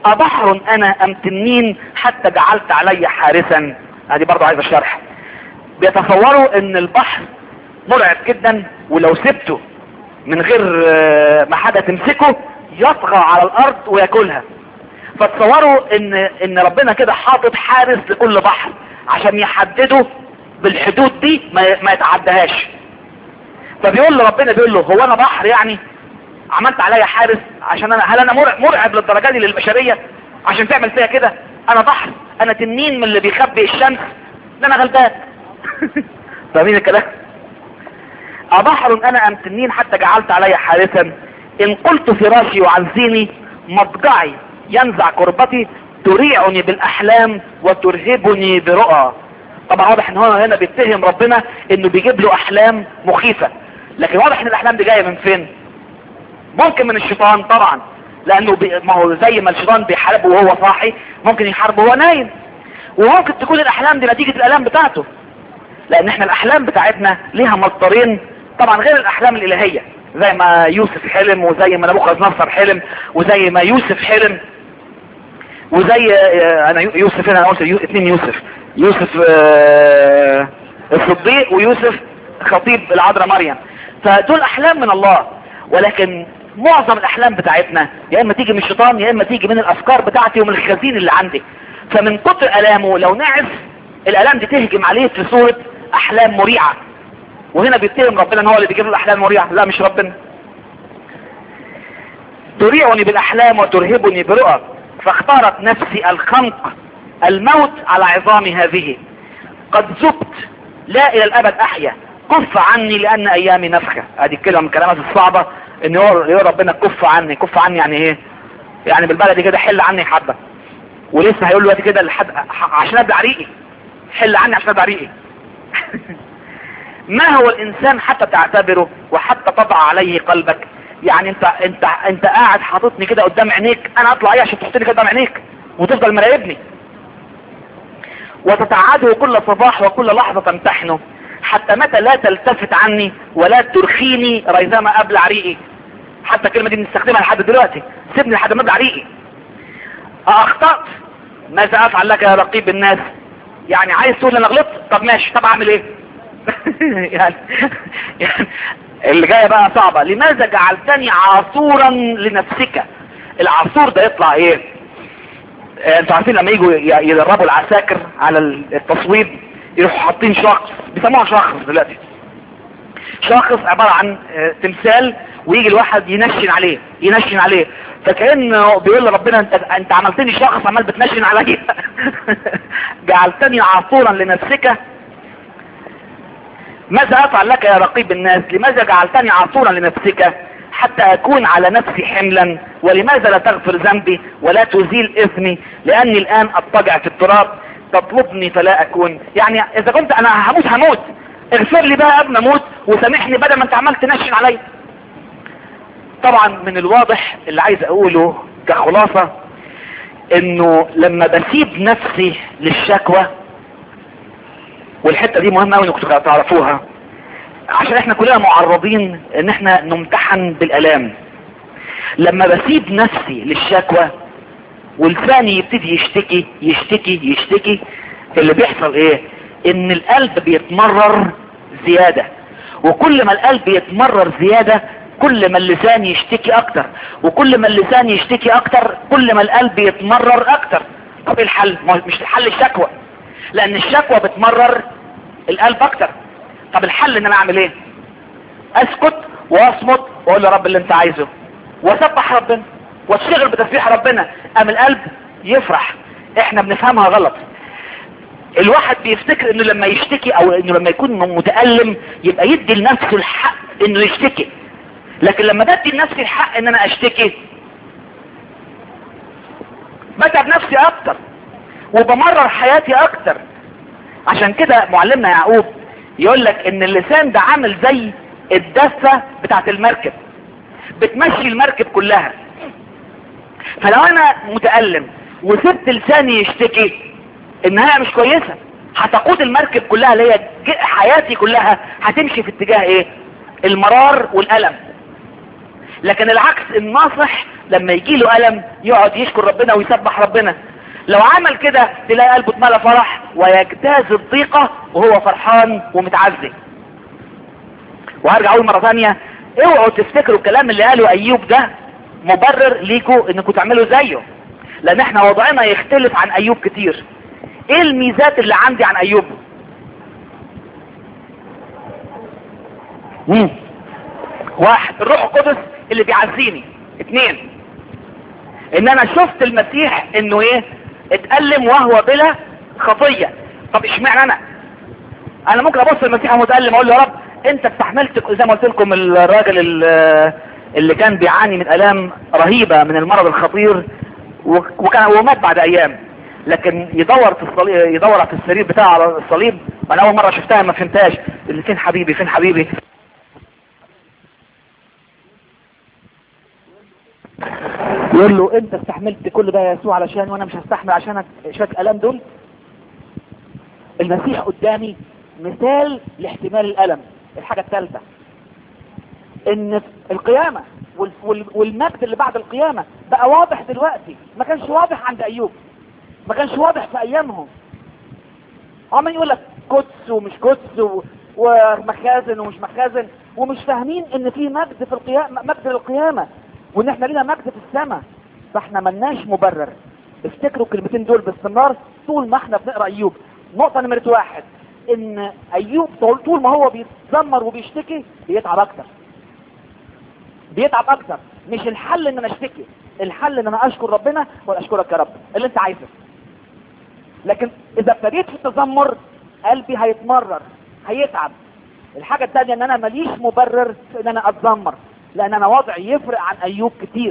Speaker 2: أبحر أنا أم تنين حتى جعلت علي حارسا هذه برضو عايزة شرح بيتصوروا ان البحر مرعب جدا ولو سبته من غير آه، ما حاجة تمسكه يطغى على الارض وياكلها فتصوروا ان ان ربنا كده حاطط حارس لكل بحر عشان يحدده بالحدود دي ما, ما يتعدهاش فبيقول لربنا بيقول له هو انا بحر يعني عملت عليا حارس عشان انا هل انا مرعب, مرعب للدرجه دي للبشريه عشان تعمل فيها كده انا بحر انا تنين من اللي بيخبي الشمس ده انا غلبان فاهمين الكلام أبحر أنا أم تنين حتى جعلت علي حارسا إن قلت فراشي وعنزيني مضجعي ينزع كربتي تريعني بالأحلام وترهبني برؤى طبعا واضح ان هو هنا بيتهم ربنا انه بيجيب له احلام مخيفة لكن واضح ان الاحلام دي جاية من فين ممكن من الشيطان طبعا لانه بي... ما هو زي ما الشيطان بيحاربه وهو صاحي ممكن يحاربه وهو نايم وممكن تكون الاحلام دي نتيجة الالام بتاعته لان احنا الاحلام بتاعتنا ليها مصدرين طبعا غير الاحلام الالهية زي ما يوسف حلم وزي ما نبوخذ نصر حلم وزي ما يوسف حلم وزي آه، انا يو- يوسف هنا انا قلت يو... اتنين يوسف يوسف آه، الصديق ويوسف خطيب العذراء مريم فدول احلام من الله ولكن معظم الاحلام بتاعتنا يا اما تيجي من الشيطان يا اما تيجي من الافكار بتاعتي ومن الخزين اللي عندي فمن كتر الامه لو نعس الالام دي تهجم عليه في صورة احلام مريعة وهنا بيتهم ربنا ان هو اللي بيجيب له الاحلام المريعة لا مش ربنا تريعني بالاحلام وترهبني برؤى فاختارت نفسي الخنق الموت على عظام هذه قد زبت لا الى الابد احيا كف عني لان ايامي نفخة هذه الكلمة من الكلمات الصعبة ان يقول يقول ربنا كف عني كف عني يعني ايه يعني بالبلدي كده حل عني حبة ولسه هيقول دلوقتي كده لحد عشان ابلع ريقي حل عني عشان ابلع ريقي ما هو الانسان حتى تعتبره وحتى تضع عليه قلبك يعني انت انت انت قاعد حاططني كده قدام عينيك انا اطلع ايه عشان تحطني كده قدام عينيك وتفضل مراقبني وتتعاده كل صباح وكل لحظة تمتحنه حتى متى لا تلتفت عني ولا ترخيني ريزما ابلع ريقي حتى الكلمة دي بنستخدمها لحد دلوقتي سيبني لحد ما ابلع ريقي اخطأت ماذا افعل لك يا رقيب الناس يعني عايز تقول انا غلطت طب ماشي طب اعمل ايه يعني, يعني اللي جاية بقى صعبة لماذا جعلتني عاصورا لنفسك العصور ده يطلع ايه آه، انتوا عارفين لما يجوا ي- يدربوا العساكر على التصويب يروحوا حاطين شخص بيسموها شخص دلوقتي شخص عبارة عن آه، تمثال ويجي الواحد ينشن عليه ينشن عليه فكأنه بيقول لربنا انت انت عملتني شخص عمال بتنشن عليا جعلتني عصورا لنفسك ماذا افعل لك يا رقيب الناس لماذا جعلتني عصورا لنفسك حتى اكون على نفسي حملا ولماذا لا تغفر ذنبي ولا تزيل اثمي لاني الان اضطجع في التراب تطلبني فلا اكون يعني اذا كنت انا هموت هموت اغفر لي بقى قبل ما اموت وسامحني بدل ما انت عمال تنشن عليا طبعا من الواضح اللي عايز اقوله كخلاصة انه لما بسيب نفسي للشكوى والحتة دي مهمة قوي انكم تعرفوها عشان احنا كلنا معرضين ان احنا نمتحن بالالام لما بسيب نفسي للشكوى ولساني يبتدي يشتكي يشتكي يشتكي اللي بيحصل ايه ان القلب بيتمرر زيادة وكل ما القلب يتمرر زيادة كل ما اللسان يشتكي اكتر وكل ما اللسان يشتكي اكتر كل ما القلب يتمرر اكتر طب ايه الحل ما هو مش الحل الشكوى لان الشكوى بتمرر القلب اكتر طب الحل ان انا اعمل ايه اسكت واصمت واقول يا رب اللي انت عايزه واسبح ربنا واشتغل بتسبيح ربنا ام القلب يفرح احنا بنفهمها غلط الواحد بيفتكر انه لما يشتكي او انه لما يكون متألم يبقى يدي لنفسه الحق انه يشتكي لكن لما بدي لنفسي الحق ان انا اشتكي بتعب نفسي اكتر وبمرر حياتي اكتر عشان كده معلمنا يعقوب يقول لك ان اللسان ده عامل زي الدفة بتاعت المركب بتمشي المركب كلها فلو انا متألم وسبت لساني يشتكي النهاية مش كويسة هتقود المركب كلها اللي هي ج- حياتي كلها هتمشي في اتجاه ايه المرار والألم لكن العكس الناصح لما يجي له ألم يقعد يشكر ربنا ويسبح ربنا لو عمل كده تلاقي قلبه اتملى فرح ويجتاز الضيقة وهو فرحان ومتعزي وهرجع اقول مرة ثانية اوعوا تفتكروا الكلام اللي قاله ايوب ده مبرر ليكوا انكم تعملوا زيه لان احنا وضعنا يختلف عن ايوب كتير ايه الميزات اللي عندي عن ايوب مم. واحد الروح القدس اللي بيعزيني اتنين ان انا شفت المسيح انه ايه اتألم وهو بلا خطية طب اشمعنى انا انا ممكن ابص المسيح متألم اقول له يا رب انت استحملت زي ما قلت لكم الراجل ال- اللي كان بيعاني من الام رهيبة من المرض الخطير وكان ومات بعد ايام لكن يدور في الصليب يدور في السرير بتاعه على الصليب انا اول مرة شفتها ما فهمتهاش اللي فين حبيبي فين حبيبي يقول له انت استحملت كل ده يا يسوع علشان وانا مش هستحمل عشانك شويه الالم دول المسيح قدامي مثال لاحتمال الالم الحاجه الثالثه ان القيامه وال- وال- والمجد اللي بعد القيامه بقى واضح دلوقتي ما كانش واضح عند ايوب ما كانش واضح في ايامهم عمال يقول لك قدس ومش قدس و- ومخازن ومش مخازن ومش فاهمين ان في مجد في القيامه مجد للقيامه وان احنا لينا مجد في السماء فاحنا ملناش مبرر افتكروا الكلمتين دول باستمرار طول ما احنا بنقرا ايوب نقطه نمره واحد ان ايوب طول طول ما هو بيتذمر وبيشتكي بيتعب اكتر بيتعب اكتر مش الحل ان انا اشتكي الحل ان انا اشكر ربنا ولا اشكرك يا رب اللي انت عايزه لكن اذا ابتديت في التذمر قلبي هيتمرر هيتعب الحاجة الثانية ان انا ماليش مبرر في ان انا اتذمر لان انا وضعي يفرق عن ايوب كتير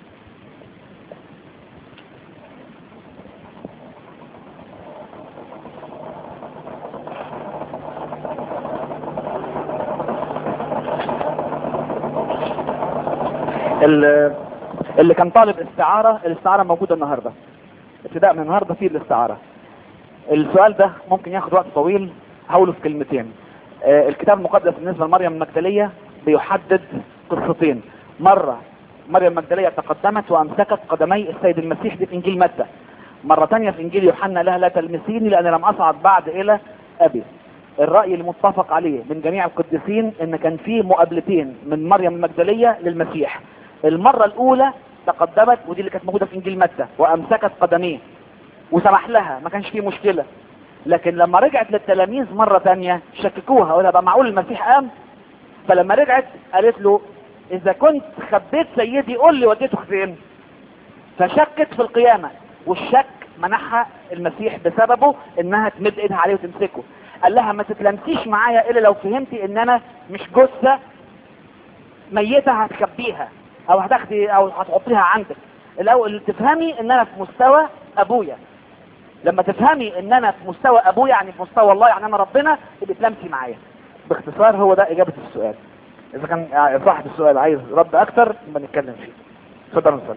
Speaker 2: ال- اللي كان طالب استعارة الاستعارة موجودة النهاردة ابتداء من النهاردة في الاستعارة السؤال ده ممكن ياخد وقت طويل هقوله في كلمتين آه، الكتاب المقدس بالنسبة لمريم المجدلية بيحدد قصتين مرة مريم المجدلية تقدمت وامسكت قدمي السيد المسيح دي في انجيل متى مرة تانية في انجيل يوحنا لها لا تلمسيني لان لم اصعد بعد الى ابي الرأي المتفق عليه من جميع القديسين ان كان في مقابلتين من مريم المجدلية للمسيح المرة الاولى تقدمت ودي اللي كانت موجودة في انجيل متى وامسكت قدميه وسمح لها ما كانش فيه مشكلة لكن لما رجعت للتلاميذ مرة تانية شككوها ولا بقى معقول المسيح قام فلما رجعت قالت له اذا كنت خبيت سيدي قول لي وديته فين فشكت في القيامة والشك منحها المسيح بسببه انها تمد ايدها عليه وتمسكه قال لها ما تتلمسيش معايا الا لو فهمتي ان انا مش جثة ميتة هتخبيها او هتاخدي او هتحطيها عندك الاول تفهمي ان انا في مستوى ابويا لما تفهمي ان انا في مستوى ابويا يعني في مستوى الله يعني انا ربنا اللي تلمسي معايا باختصار هو ده اجابة السؤال اذا كان صاحب السؤال عايز رد اكتر نبقى نتكلم فيه اتفضل نصلي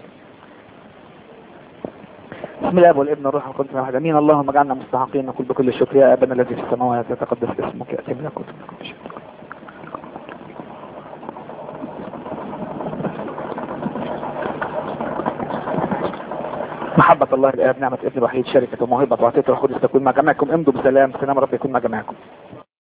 Speaker 2: بسم الله والابن والروح القدس واحد امين اللهم اجعلنا مستحقين نقول بكل الشكر يا ابانا الذي في السماوات يتقدس اسمك ياتي ملكوتك كل شيء محبة الله الآب نعمة ابن الوحيد شركة وموهبة وعطية الروح القدس تكون مع جميعكم امضوا بسلام سلام رب يكون مع جميعكم